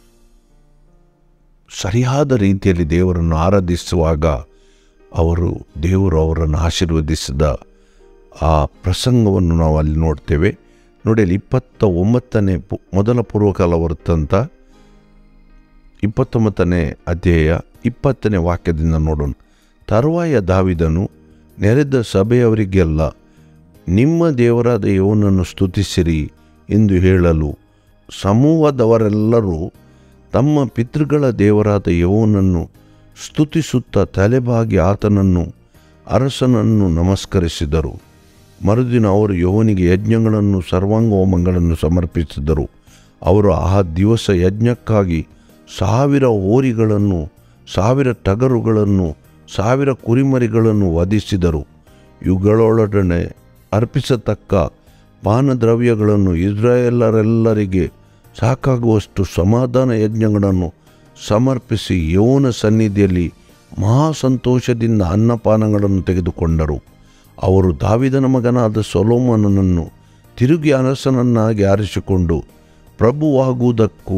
ಸರಿಯಾದ ರೀತಿಯಲ್ಲಿ ದೇವರನ್ನು ಆರಾಧಿಸುವಾಗ ಅವರು ದೇವರು ಅವರನ್ನು ಆಶೀರ್ವದಿಸಿದ ಆ ಪ್ರಸಂಗವನ್ನು ನಾವು ಅಲ್ಲಿ ನೋಡ್ತೇವೆ ನೋಡಿ ಅಲ್ಲಿ ಇಪ್ಪತ್ತ ಒಂಬತ್ತನೇ ಪು ಮೊದಲ ಪೂರ್ವಕಾಲ ವೃತ್ತಂತ ಇಪ್ಪತ್ತೊಂಬತ್ತನೇ ಅಧ್ಯಾಯ ಇಪ್ಪತ್ತನೇ ವಾಕ್ಯದಿಂದ ನೋಡೋಣ ತರುವಾಯ ದಾವಿದನು ನೆರೆದ ಸಭೆಯವರಿಗೆಲ್ಲ ನಿಮ್ಮ ದೇವರಾದ ಯೋನನ್ನು ಸ್ತುತಿಸಿರಿ ಎಂದು ಹೇಳಲು ಸಮೂಹದವರೆಲ್ಲರೂ ತಮ್ಮ ಪಿತೃಗಳ ದೇವರಾದ ಯೋನನ್ನು ಸ್ತುತಿಸುತ್ತಾ ತಲೆಬಾಗಿ ಆತನನ್ನು ಅರಸನನ್ನು ನಮಸ್ಕರಿಸಿದರು ಮರುದಿನ ಅವರು ಯೋವನಿಗೆ ಯಜ್ಞಗಳನ್ನು ಸರ್ವಾಂಗ ಹೋಮಗಳನ್ನು ಸಮರ್ಪಿಸಿದರು ಅವರು ಆ ದಿವಸ ಯಜ್ಞಕ್ಕಾಗಿ ಸಾವಿರ ಹೋರಿಗಳನ್ನು ಸಾವಿರ ಟಗರುಗಳನ್ನು ಸಾವಿರ ಕುರಿಮರಿಗಳನ್ನು ವಧಿಸಿದರು ಇವುಗಳೊಡನೆ ಅರ್ಪಿಸತಕ್ಕ ಪಾನದ್ರವ್ಯಗಳನ್ನು ಇಸ್ರಾಯೇಲರೆಲ್ಲರಿಗೆ ಸಾಕಾಗುವಷ್ಟು ಸಮಾಧಾನ ಯಜ್ಞಗಳನ್ನು ಸಮರ್ಪಿಸಿ ಯೋನ ಸನ್ನಿಧಿಯಲ್ಲಿ ಮಹಾ ಸಂತೋಷದಿಂದ ಅನ್ನಪಾನಗಳನ್ನು ತೆಗೆದುಕೊಂಡರು ಅವರು ದಾವಿದನ ಮಗನಾದ ಸೊಲೋಮನನ್ನು ತಿರುಗಿ ಅರಸನನ್ನಾಗಿ ಆರಿಸಿಕೊಂಡು ಪ್ರಭುವಾಗುವುದಕ್ಕೂ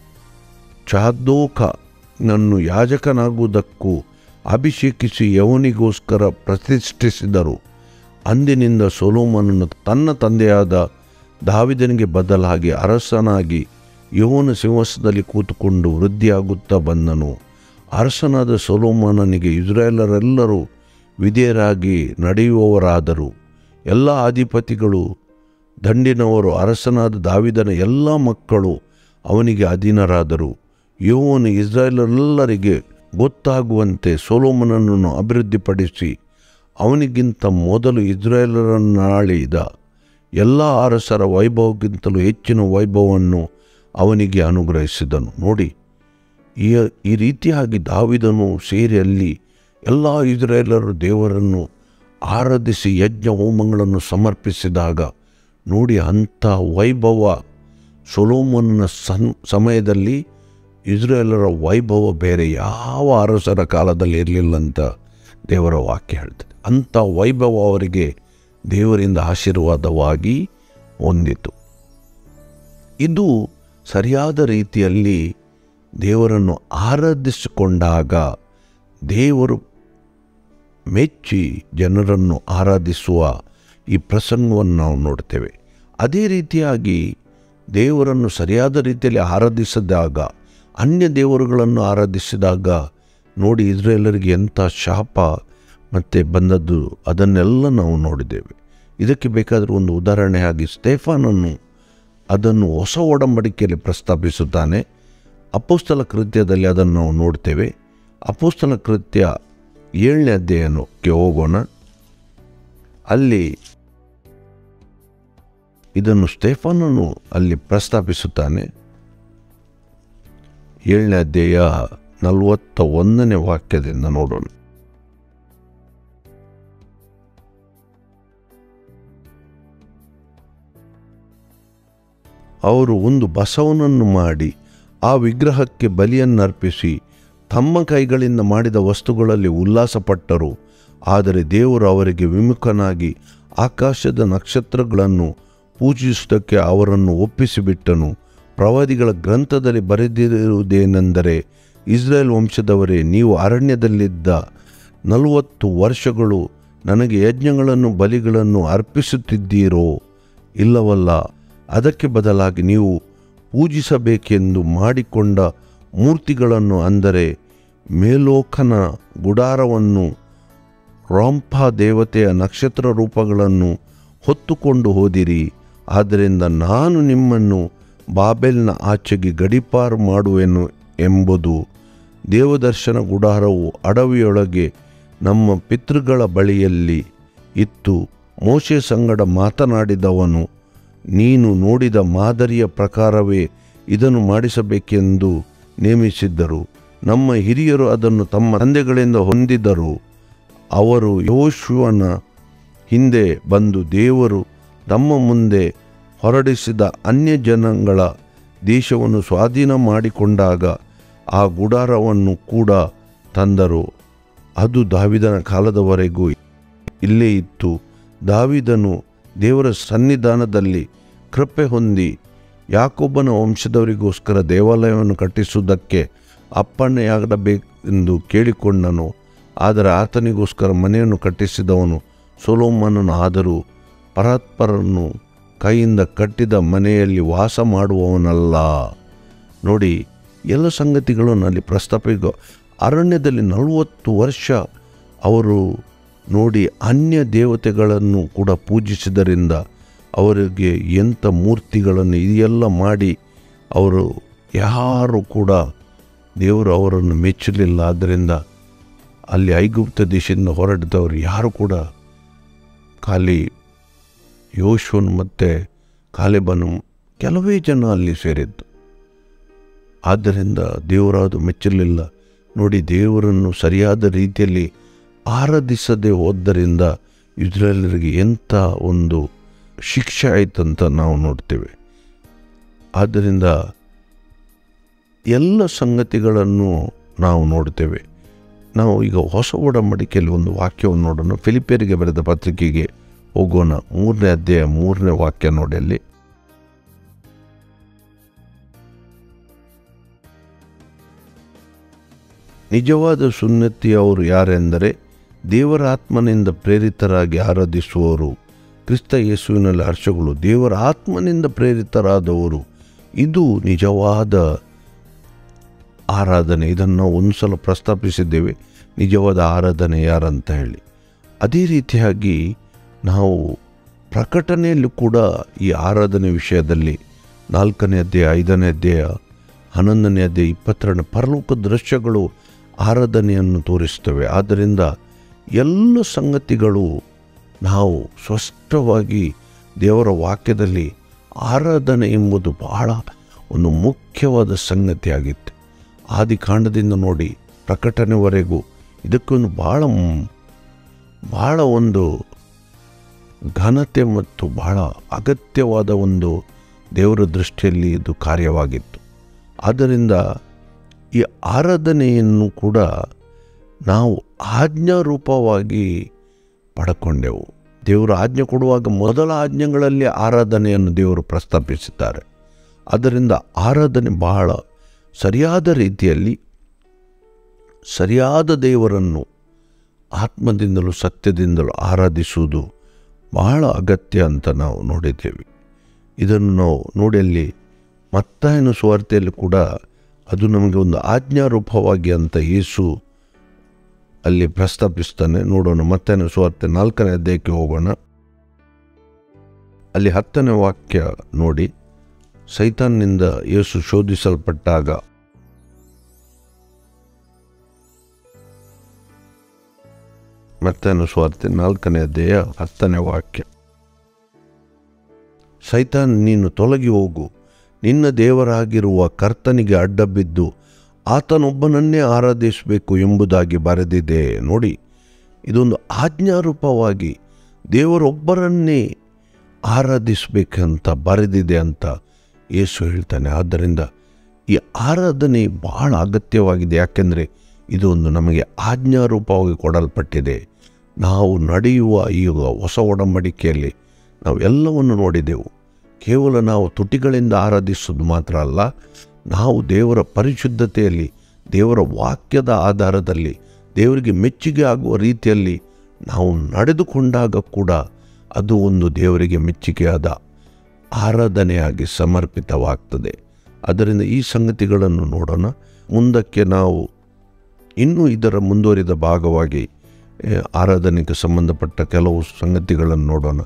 ಚಾದೋಕನನ್ನು ಯಾಜಕನಾಗುವುದಕ್ಕೂ ಅಭಿಷೇಕಿಸಿ ಯವನಿಗೋಸ್ಕರ ಪ್ರತಿಷ್ಠಿಸಿದರು ಅಂದಿನಿಂದ ಸೊಲೋಮನನ್ನು ತನ್ನ ತಂದೆಯಾದ ದಾವಿದನಿಗೆ ಬದಲಾಗಿ ಅರಸನಾಗಿ ಯೋನ ಸಿಂಹಾಸನದಲ್ಲಿ ಕೂತುಕೊಂಡು ವೃದ್ಧಿಯಾಗುತ್ತಾ ಬಂದನು ಅರಸನಾದ ಸೊಲೋಮನನಿಗೆ ಇಸ್ರಾಯೇಲರೆಲ್ಲರೂ ವಿಧೇಯರಾಗಿ ನಡೆಯುವವರಾದರು ಎಲ್ಲ ಅಧಿಪತಿಗಳು ದಂಡಿನವರು ಅರಸನಾದ ದಾವಿದನ ಎಲ್ಲ ಮಕ್ಕಳು ಅವನಿಗೆ ಅಧೀನರಾದರು ಯೋವನು ಇಸ್ರಾಯೇಲರೆಲ್ಲರಿಗೆ ಗೊತ್ತಾಗುವಂತೆ ಸೊಲೋಮನನ್ನು ಅಭಿವೃದ್ಧಿಪಡಿಸಿ ಅವನಿಗಿಂತ ಮೊದಲು ಇಸ್ರಾಯೇಲರನ್ನಾಳಿದ ಎಲ್ಲ ಅರಸರ ವೈಭವಕ್ಕಿಂತಲೂ ಹೆಚ್ಚಿನ ವೈಭವವನ್ನು ಅವನಿಗೆ ಅನುಗ್ರಹಿಸಿದನು ನೋಡಿ ಈ ಈ ರೀತಿಯಾಗಿ ದಾವಿದನು ಸೇರಿ ಅಲ್ಲಿ ಎಲ್ಲ ಇಸ್ರಾಯೇಲರು ದೇವರನ್ನು ಆರಾಧಿಸಿ ಯಜ್ಞ ಹೋಮಗಳನ್ನು ಸಮರ್ಪಿಸಿದಾಗ ನೋಡಿ ಅಂಥ ವೈಭವ ಸೊಲೋಮನ್ನ ಸನ್ ಸಮಯದಲ್ಲಿ ಇಸ್ರೇಲರ ವೈಭವ ಬೇರೆ ಯಾವ ಅರಸರ ಕಾಲದಲ್ಲಿ ಇರಲಿಲ್ಲ ಅಂತ ದೇವರ ವಾಕ್ಯ ಹೇಳ್ತದೆ ಅಂಥ ವೈಭವ ಅವರಿಗೆ ದೇವರಿಂದ ಆಶೀರ್ವಾದವಾಗಿ ಹೊಂದಿತು ಇದು ಸರಿಯಾದ ರೀತಿಯಲ್ಲಿ ದೇವರನ್ನು ಆರಾಧಿಸಿಕೊಂಡಾಗ ದೇವರು ಮೆಚ್ಚಿ ಜನರನ್ನು ಆರಾಧಿಸುವ ಈ ಪ್ರಸಂಗವನ್ನು ನಾವು ನೋಡ್ತೇವೆ ಅದೇ ರೀತಿಯಾಗಿ ದೇವರನ್ನು ಸರಿಯಾದ ರೀತಿಯಲ್ಲಿ ಆರಾಧಿಸಿದಾಗ ಅನ್ಯ ದೇವರುಗಳನ್ನು ಆರಾಧಿಸಿದಾಗ ನೋಡಿ ಇಸ್ರೇಲರಿಗೆ ಎಂಥ ಶಾಪ ಮತ್ತು ಬಂದದ್ದು ಅದನ್ನೆಲ್ಲ ನಾವು ನೋಡಿದ್ದೇವೆ ಇದಕ್ಕೆ ಬೇಕಾದರೂ ಒಂದು ಉದಾಹರಣೆಯಾಗಿ ಸ್ಟೇಫಾನನ್ನು ಅದನ್ನು ಹೊಸ ಒಡಂಬಡಿಕೆಯಲ್ಲಿ ಪ್ರಸ್ತಾಪಿಸುತ್ತಾನೆ ಅಪೋಸ್ತಲ ಕೃತ್ಯದಲ್ಲಿ ಅದನ್ನು ನಾವು ನೋಡ್ತೇವೆ ಅಪೋಸ್ತಲ ಕೃತ್ಯ ಏಳನೇ ಅಧ್ಯಾಯಕ್ಕೆ ಹೋಗೋಣ ಅಲ್ಲಿ ಇದನ್ನು ಸ್ಟೇಫಾನನು ಅಲ್ಲಿ ಪ್ರಸ್ತಾಪಿಸುತ್ತಾನೆ ಏಳನೇ ಅಧ್ಯಾಯ ನಲವತ್ತ ಒಂದನೇ ವಾಕ್ಯದಿಂದ ನೋಡೋಣ ಅವರು ಒಂದು ಬಸವನನ್ನು ಮಾಡಿ ಆ ವಿಗ್ರಹಕ್ಕೆ ಬಲಿಯನ್ನರ್ಪಿಸಿ ತಮ್ಮ ಕೈಗಳಿಂದ ಮಾಡಿದ ವಸ್ತುಗಳಲ್ಲಿ ಉಲ್ಲಾಸಪಟ್ಟರು ಆದರೆ ದೇವರು ಅವರಿಗೆ ವಿಮುಖನಾಗಿ ಆಕಾಶದ ನಕ್ಷತ್ರಗಳನ್ನು ಪೂಜಿಸುವುದಕ್ಕೆ ಅವರನ್ನು ಒಪ್ಪಿಸಿಬಿಟ್ಟನು ಪ್ರವಾದಿಗಳ ಗ್ರಂಥದಲ್ಲಿ ಬರೆದಿರುವುದೇನೆಂದರೆ ಇಸ್ರೇಲ್ ವಂಶದವರೇ ನೀವು ಅರಣ್ಯದಲ್ಲಿದ್ದ ನಲವತ್ತು ವರ್ಷಗಳು ನನಗೆ ಯಜ್ಞಗಳನ್ನು ಬಲಿಗಳನ್ನು ಅರ್ಪಿಸುತ್ತಿದ್ದೀರೋ ಇಲ್ಲವಲ್ಲ ಅದಕ್ಕೆ ಬದಲಾಗಿ ನೀವು ಪೂಜಿಸಬೇಕೆಂದು ಮಾಡಿಕೊಂಡ ಮೂರ್ತಿಗಳನ್ನು ಅಂದರೆ ಮೇಲೋಕನ ಗುಡಾರವನ್ನು ರೋಂಪ ದೇವತೆಯ ನಕ್ಷತ್ರ ರೂಪಗಳನ್ನು ಹೊತ್ತುಕೊಂಡು ಹೋದಿರಿ ಆದ್ದರಿಂದ ನಾನು ನಿಮ್ಮನ್ನು ಬಾಬೆಲ್ನ ಆಚೆಗೆ ಗಡಿಪಾರು ಮಾಡುವೆನು ಎಂಬುದು ದೇವದರ್ಶನ ಗುಡಾರವು ಅಡವಿಯೊಳಗೆ ನಮ್ಮ ಪಿತೃಗಳ ಬಳಿಯಲ್ಲಿ ಇತ್ತು ಮೋಶೆ ಸಂಗಡ ಮಾತನಾಡಿದವನು ನೀನು ನೋಡಿದ ಮಾದರಿಯ ಪ್ರಕಾರವೇ ಇದನ್ನು ಮಾಡಿಸಬೇಕೆಂದು ನೇಮಿಸಿದ್ದರು ನಮ್ಮ ಹಿರಿಯರು ಅದನ್ನು ತಮ್ಮ ತಂದೆಗಳಿಂದ ಹೊಂದಿದ್ದರು ಅವರು ಯೋಶುವನ ಹಿಂದೆ ಬಂದು ದೇವರು ತಮ್ಮ ಮುಂದೆ ಹೊರಡಿಸಿದ ಅನ್ಯ ಜನಾಂಗಗಳ ದೇಶವನ್ನು ಸ್ವಾಧೀನ ಮಾಡಿಕೊಂಡಾಗ ಆ ಗುಡಾರವನ್ನು ಕೂಡ ತಂದರು ಅದು ದಾವಿದನ ಕಾಲದವರೆಗೂ ಇಲ್ಲೇ ಇತ್ತು ದಾವಿದನು ದೇವರ ಸನ್ನಿಧಾನದಲ್ಲಿ ಕೃಪೆ ಹೊಂದಿ ಯಾಕೊಬ್ಬನ ವಂಶದವರಿಗೋಸ್ಕರ ದೇವಾಲಯವನ್ನು ಕಟ್ಟಿಸುವುದಕ್ಕೆ ಅಪ್ಪಣೆಯಾಗಬೇಕೆಂದು ಕೇಳಿಕೊಂಡನು ಆದರೆ ಆತನಿಗೋಸ್ಕರ ಮನೆಯನ್ನು ಕಟ್ಟಿಸಿದವನು ಸೊಲೋಮನನು ಆದರೂ ಪರಾತ್ಪರನ್ನು ಕೈಯಿಂದ ಕಟ್ಟಿದ ಮನೆಯಲ್ಲಿ ವಾಸ ಮಾಡುವವನಲ್ಲ ನೋಡಿ ಎಲ್ಲ ಸಂಗತಿಗಳನ್ನು ಅಲ್ಲಿ ಪ್ರಸ್ತಾಪಿಗ ಅರಣ್ಯದಲ್ಲಿ ನಲವತ್ತು ವರ್ಷ ಅವರು ನೋಡಿ ಅನ್ಯ ದೇವತೆಗಳನ್ನು ಕೂಡ ಪೂಜಿಸಿದರಿಂದ ಅವರಿಗೆ ಎಂಥ ಮೂರ್ತಿಗಳನ್ನು ಇದೆಲ್ಲ ಮಾಡಿ ಅವರು ಯಾರು ಕೂಡ ದೇವರು ಅವರನ್ನು ಮೆಚ್ಚಲಿಲ್ಲ ಆದ್ದರಿಂದ ಅಲ್ಲಿ ಐಗುಪ್ತ ದೇಶದಿಂದ ಹೊರಡಿದವರು ಯಾರು ಕೂಡ ಖಾಲಿ ಯೋಶುವನ್ ಮತ್ತು ಕಾಲೆಬನು ಕೆಲವೇ ಜನ ಅಲ್ಲಿ ಸೇರಿದ್ದು ಆದ್ದರಿಂದ ದೇವರಾದು ಮೆಚ್ಚಲಿಲ್ಲ ನೋಡಿ ದೇವರನ್ನು ಸರಿಯಾದ ರೀತಿಯಲ್ಲಿ ಆರಾಧಿಸದೆ ಹೋದ್ದರಿಂದ ಇಸ್ರೇಲರಿಗೆ ಎಂಥ ಒಂದು ಶಿಕ್ಷೆ ಆಯ್ತಂತ ನಾವು ನೋಡ್ತೇವೆ ಆದ್ದರಿಂದ ಎಲ್ಲ ಸಂಗತಿಗಳನ್ನು ನಾವು ನೋಡ್ತೇವೆ ನಾವು ಈಗ ಹೊಸ ಒಡಂಬಡಿಕೆಯಲ್ಲಿ ಒಂದು ವಾಕ್ಯವನ್ನು ನೋಡೋಣ ಫಿಲಿಪಿಯರಿಗೆ ಬರೆದ ಪತ್ರಿಕೆಗೆ ಹೋಗೋಣ ಮೂರನೇ ಅಧ್ಯಾಯ ಮೂರನೇ ವಾಕ್ಯ ನೋಡಿ ಅಲ್ಲಿ ನಿಜವಾದ ಸುನ್ನತಿಯವರು ಯಾರೆಂದರೆ ದೇವರ ಆತ್ಮನಿಂದ ಪ್ರೇರಿತರಾಗಿ ಆರಾಧಿಸುವವರು ಕ್ರಿಸ್ತ ಯೇಸುವಿನಲ್ಲಿ ಹರ್ಷಗಳು ದೇವರ ಆತ್ಮನಿಂದ ಪ್ರೇರಿತರಾದವರು ಇದು ನಿಜವಾದ ಆರಾಧನೆ ಇದನ್ನು ನಾವು ಒಂದು ಸಲ ಪ್ರಸ್ತಾಪಿಸಿದ್ದೇವೆ ನಿಜವಾದ ಆರಾಧನೆ ಯಾರಂತ ಹೇಳಿ ಅದೇ ರೀತಿಯಾಗಿ ನಾವು ಪ್ರಕಟಣೆಯಲ್ಲೂ ಕೂಡ ಈ ಆರಾಧನೆ ವಿಷಯದಲ್ಲಿ ನಾಲ್ಕನೇ ಅಧ್ಯಾಯ ಐದನೇ ಅಧ್ಯಾಯ ಹನ್ನೊಂದನೇ ಅಧ್ಯಾಯ ಇಪ್ಪತ್ತೆರಡನೇ ಪರಲೋಕ ದೃಶ್ಯಗಳು ಆರಾಧನೆಯನ್ನು ತೋರಿಸ್ತವೆ ಆದ್ದರಿಂದ ಎಲ್ಲ ಸಂಗತಿಗಳು ನಾವು ಸ್ಪಷ್ಟವಾಗಿ ದೇವರ ವಾಕ್ಯದಲ್ಲಿ ಆರಾಧನೆ ಎಂಬುದು ಬಹಳ ಒಂದು ಮುಖ್ಯವಾದ ಸಂಗತಿಯಾಗಿತ್ತು ಆದಿಕಾಂಡದಿಂದ ನೋಡಿ ಪ್ರಕಟಣೆವರೆಗೂ ಇದಕ್ಕೊಂದು ಭಾಳ ಭಾಳ ಒಂದು ಘನತೆ ಮತ್ತು ಬಹಳ ಅಗತ್ಯವಾದ ಒಂದು ದೇವರ ದೃಷ್ಟಿಯಲ್ಲಿ ಇದು ಕಾರ್ಯವಾಗಿತ್ತು ಆದ್ದರಿಂದ ಈ ಆರಾಧನೆಯನ್ನು ಕೂಡ ನಾವು ಆಜ್ಞಾರೂಪವಾಗಿ ಪಡ್ಕೊಂಡೆವು ದೇವರು ಆಜ್ಞೆ ಕೊಡುವಾಗ ಮೊದಲ ಆಜ್ಞೆಗಳಲ್ಲಿ ಆರಾಧನೆಯನ್ನು ದೇವರು ಪ್ರಸ್ತಾಪಿಸಿದ್ದಾರೆ ಅದರಿಂದ ಆರಾಧನೆ ಬಹಳ ಸರಿಯಾದ ರೀತಿಯಲ್ಲಿ ಸರಿಯಾದ ದೇವರನ್ನು ಆತ್ಮದಿಂದಲೂ ಸತ್ಯದಿಂದಲೂ ಆರಾಧಿಸುವುದು ಬಹಳ ಅಗತ್ಯ ಅಂತ ನಾವು ನೋಡಿದ್ದೇವೆ ಇದನ್ನು ನಾವು ನೋಡಿ ಅಲ್ಲಿ ಮತ್ತಾಯನ ಸ್ವಾರ್ಥೆಯಲ್ಲಿ ಕೂಡ ಅದು ನಮಗೆ ಒಂದು ಆಜ್ಞಾರೂಪವಾಗಿ ಅಂತ ಯೇಸು ಅಲ್ಲಿ ಪ್ರಸ್ತಾಪಿಸ್ತಾನೆ ನೋಡೋಣ ಮತ್ತಾಯನ ಸ್ವಾರ್ಥ ನಾಲ್ಕನೇ ಅಧ್ಯಾಯಕ್ಕೆ ಹೋಗೋಣ ಅಲ್ಲಿ ಹತ್ತನೇ ವಾಕ್ಯ ನೋಡಿ ಸೈತಾನ್ನಿಂದ ಯೇಸು ಶೋಧಿಸಲ್ಪಟ್ಟಾಗ ಮತ್ತಾಯನ ಸ್ವಾರ್ಥ ನಾಲ್ಕನೇ ಅಧ್ಯಾಯ ಹತ್ತನೇ ವಾಕ್ಯ ಸೈತಾನ್ ನೀನು ತೊಲಗಿ ಹೋಗು ನಿನ್ನ ದೇವರಾಗಿರುವ ಕರ್ತನಿಗೆ ಅಡ್ಡ ಬಿದ್ದು ಆತನೊಬ್ಬನನ್ನೇ ಆರಾಧಿಸಬೇಕು ಎಂಬುದಾಗಿ ಬರೆದಿದೆ ನೋಡಿ ಇದೊಂದು ಆಜ್ಞಾರೂಪವಾಗಿ ದೇವರೊಬ್ಬರನ್ನೇ ಆರಾಧಿಸಬೇಕಂತ ಬರೆದಿದೆ ಅಂತ ಯೇಸು ಹೇಳ್ತಾನೆ ಆದ್ದರಿಂದ ಈ ಆರಾಧನೆ ಬಹಳ ಅಗತ್ಯವಾಗಿದೆ ಯಾಕೆಂದರೆ ಇದು ಒಂದು ನಮಗೆ ಆಜ್ಞಾರೂಪವಾಗಿ ಕೊಡಲ್ಪಟ್ಟಿದೆ ನಾವು ನಡೆಯುವ ಈಗ ಹೊಸ ಒಡಂಬಡಿಕೆಯಲ್ಲಿ ನಾವು ಎಲ್ಲವನ್ನು ನೋಡಿದೆವು ಕೇವಲ ನಾವು ತುಟಿಗಳಿಂದ ಆರಾಧಿಸೋದು ಮಾತ್ರ ಅಲ್ಲ ನಾವು ದೇವರ ಪರಿಶುದ್ಧತೆಯಲ್ಲಿ ದೇವರ ವಾಕ್ಯದ ಆಧಾರದಲ್ಲಿ ದೇವರಿಗೆ ಮೆಚ್ಚುಗೆ ಆಗುವ ರೀತಿಯಲ್ಲಿ ನಾವು ನಡೆದುಕೊಂಡಾಗ ಕೂಡ ಅದು ಒಂದು ದೇವರಿಗೆ ಮೆಚ್ಚುಗೆಯಾದ ಆರಾಧನೆಯಾಗಿ ಸಮರ್ಪಿತವಾಗ್ತದೆ ಅದರಿಂದ ಈ ಸಂಗತಿಗಳನ್ನು ನೋಡೋಣ ಮುಂದಕ್ಕೆ ನಾವು ಇನ್ನೂ ಇದರ ಮುಂದುವರಿದ ಭಾಗವಾಗಿ ಏ, ಆರಾಧನೆಗೆ ಸಂಬಂಧಪಟ್ಟ ಕೆಲವು ಸಂಗತಿಗಳನ್ನು ನೋಡೋಣ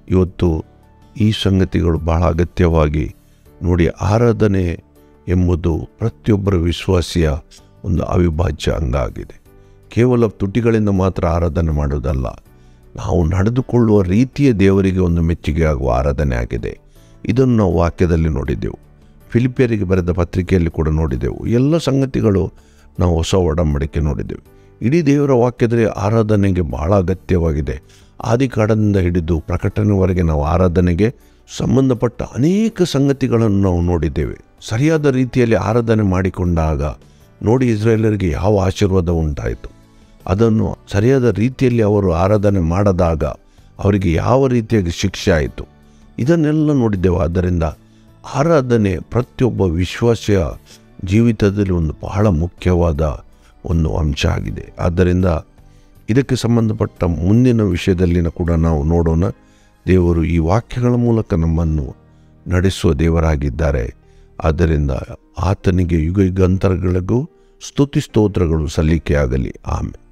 ಇವತ್ತು ಈ ಸಂಗತಿಗಳು ಬಹಳ ಅಗತ್ಯವಾಗಿ ನೋಡಿ ಆರಾಧನೆ ಎಂಬುದು ಪ್ರತಿಯೊಬ್ಬರ ವಿಶ್ವಾಸಿಯ ಒಂದು ಅವಿಭಾಜ್ಯ ಅಂಗ ಆಗಿದೆ ಕೇವಲ ತುಟಿಗಳಿಂದ ಮಾತ್ರ ಆರಾಧನೆ ಮಾಡೋದಲ್ಲ ನಾವು ನಡೆದುಕೊಳ್ಳುವ ರೀತಿಯ ದೇವರಿಗೆ ಒಂದು ಮೆಚ್ಚುಗೆ ಆಗುವ ಆರಾಧನೆ ಆಗಿದೆ ಇದನ್ನು ನಾವು ವಾಕ್ಯದಲ್ಲಿ ನೋಡಿದ್ದೆವು ಫಿಲಿಪಿಯರಿಗೆ ಬರೆದ ಪತ್ರಿಕೆಯಲ್ಲಿ ಕೂಡ ನೋಡಿದೆವು ಎಲ್ಲ ಸಂಗತಿಗಳು ನಾವು ಹೊಸ ಒಡಂಬಡಿಕೆ ನೋಡಿದೆವು ಇಡೀ ದೇವರ ವಾಕ್ಯದಲ್ಲಿ ಆರಾಧನೆಗೆ ಬಹಳ ಅಗತ್ಯವಾಗಿದೆ ಆದಿಕಾಡದಿಂದ ಹಿಡಿದು ಪ್ರಕಟಣೆವರೆಗೆ ನಾವು ಆರಾಧನೆಗೆ ಸಂಬಂಧಪಟ್ಟ ಅನೇಕ ಸಂಗತಿಗಳನ್ನು ನಾವು ನೋಡಿದ್ದೇವೆ ಸರಿಯಾದ ರೀತಿಯಲ್ಲಿ ಆರಾಧನೆ ಮಾಡಿಕೊಂಡಾಗ ನೋಡಿ ಇಸ್ರೇಲರಿಗೆ ಯಾವ ಆಶೀರ್ವಾದ ಉಂಟಾಯಿತು ಅದನ್ನು ಸರಿಯಾದ ರೀತಿಯಲ್ಲಿ ಅವರು ಆರಾಧನೆ ಮಾಡದಾಗ ಅವರಿಗೆ ಯಾವ ರೀತಿಯಾಗಿ ಶಿಕ್ಷೆ ಆಯಿತು ಇದನ್ನೆಲ್ಲ ನೋಡಿದ್ದೆವು ಆದ್ದರಿಂದ ಆರಾಧನೆ ಪ್ರತಿಯೊಬ್ಬ ವಿಶ್ವಾಸಿಯ ಜೀವಿತದಲ್ಲಿ ಒಂದು ಬಹಳ ಮುಖ್ಯವಾದ ಒಂದು ಅಂಶ ಆಗಿದೆ ಆದ್ದರಿಂದ ಇದಕ್ಕೆ ಸಂಬಂಧಪಟ್ಟ ಮುಂದಿನ ವಿಷಯದಲ್ಲಿನ ಕೂಡ ನಾವು ನೋಡೋಣ ದೇವರು ಈ ವಾಕ್ಯಗಳ ಮೂಲಕ ನಮ್ಮನ್ನು ನಡೆಸುವ ದೇವರಾಗಿದ್ದಾರೆ ಆದ್ದರಿಂದ ಆತನಿಗೆ ಯುಗ ಯುಗಾಂತರಗಳಿಗೂ ಸ್ತುತಿ ಸ್ತೋತ್ರಗಳು ಸಲ್ಲಿಕೆಯಾಗಲಿ ಆಮೇಲೆ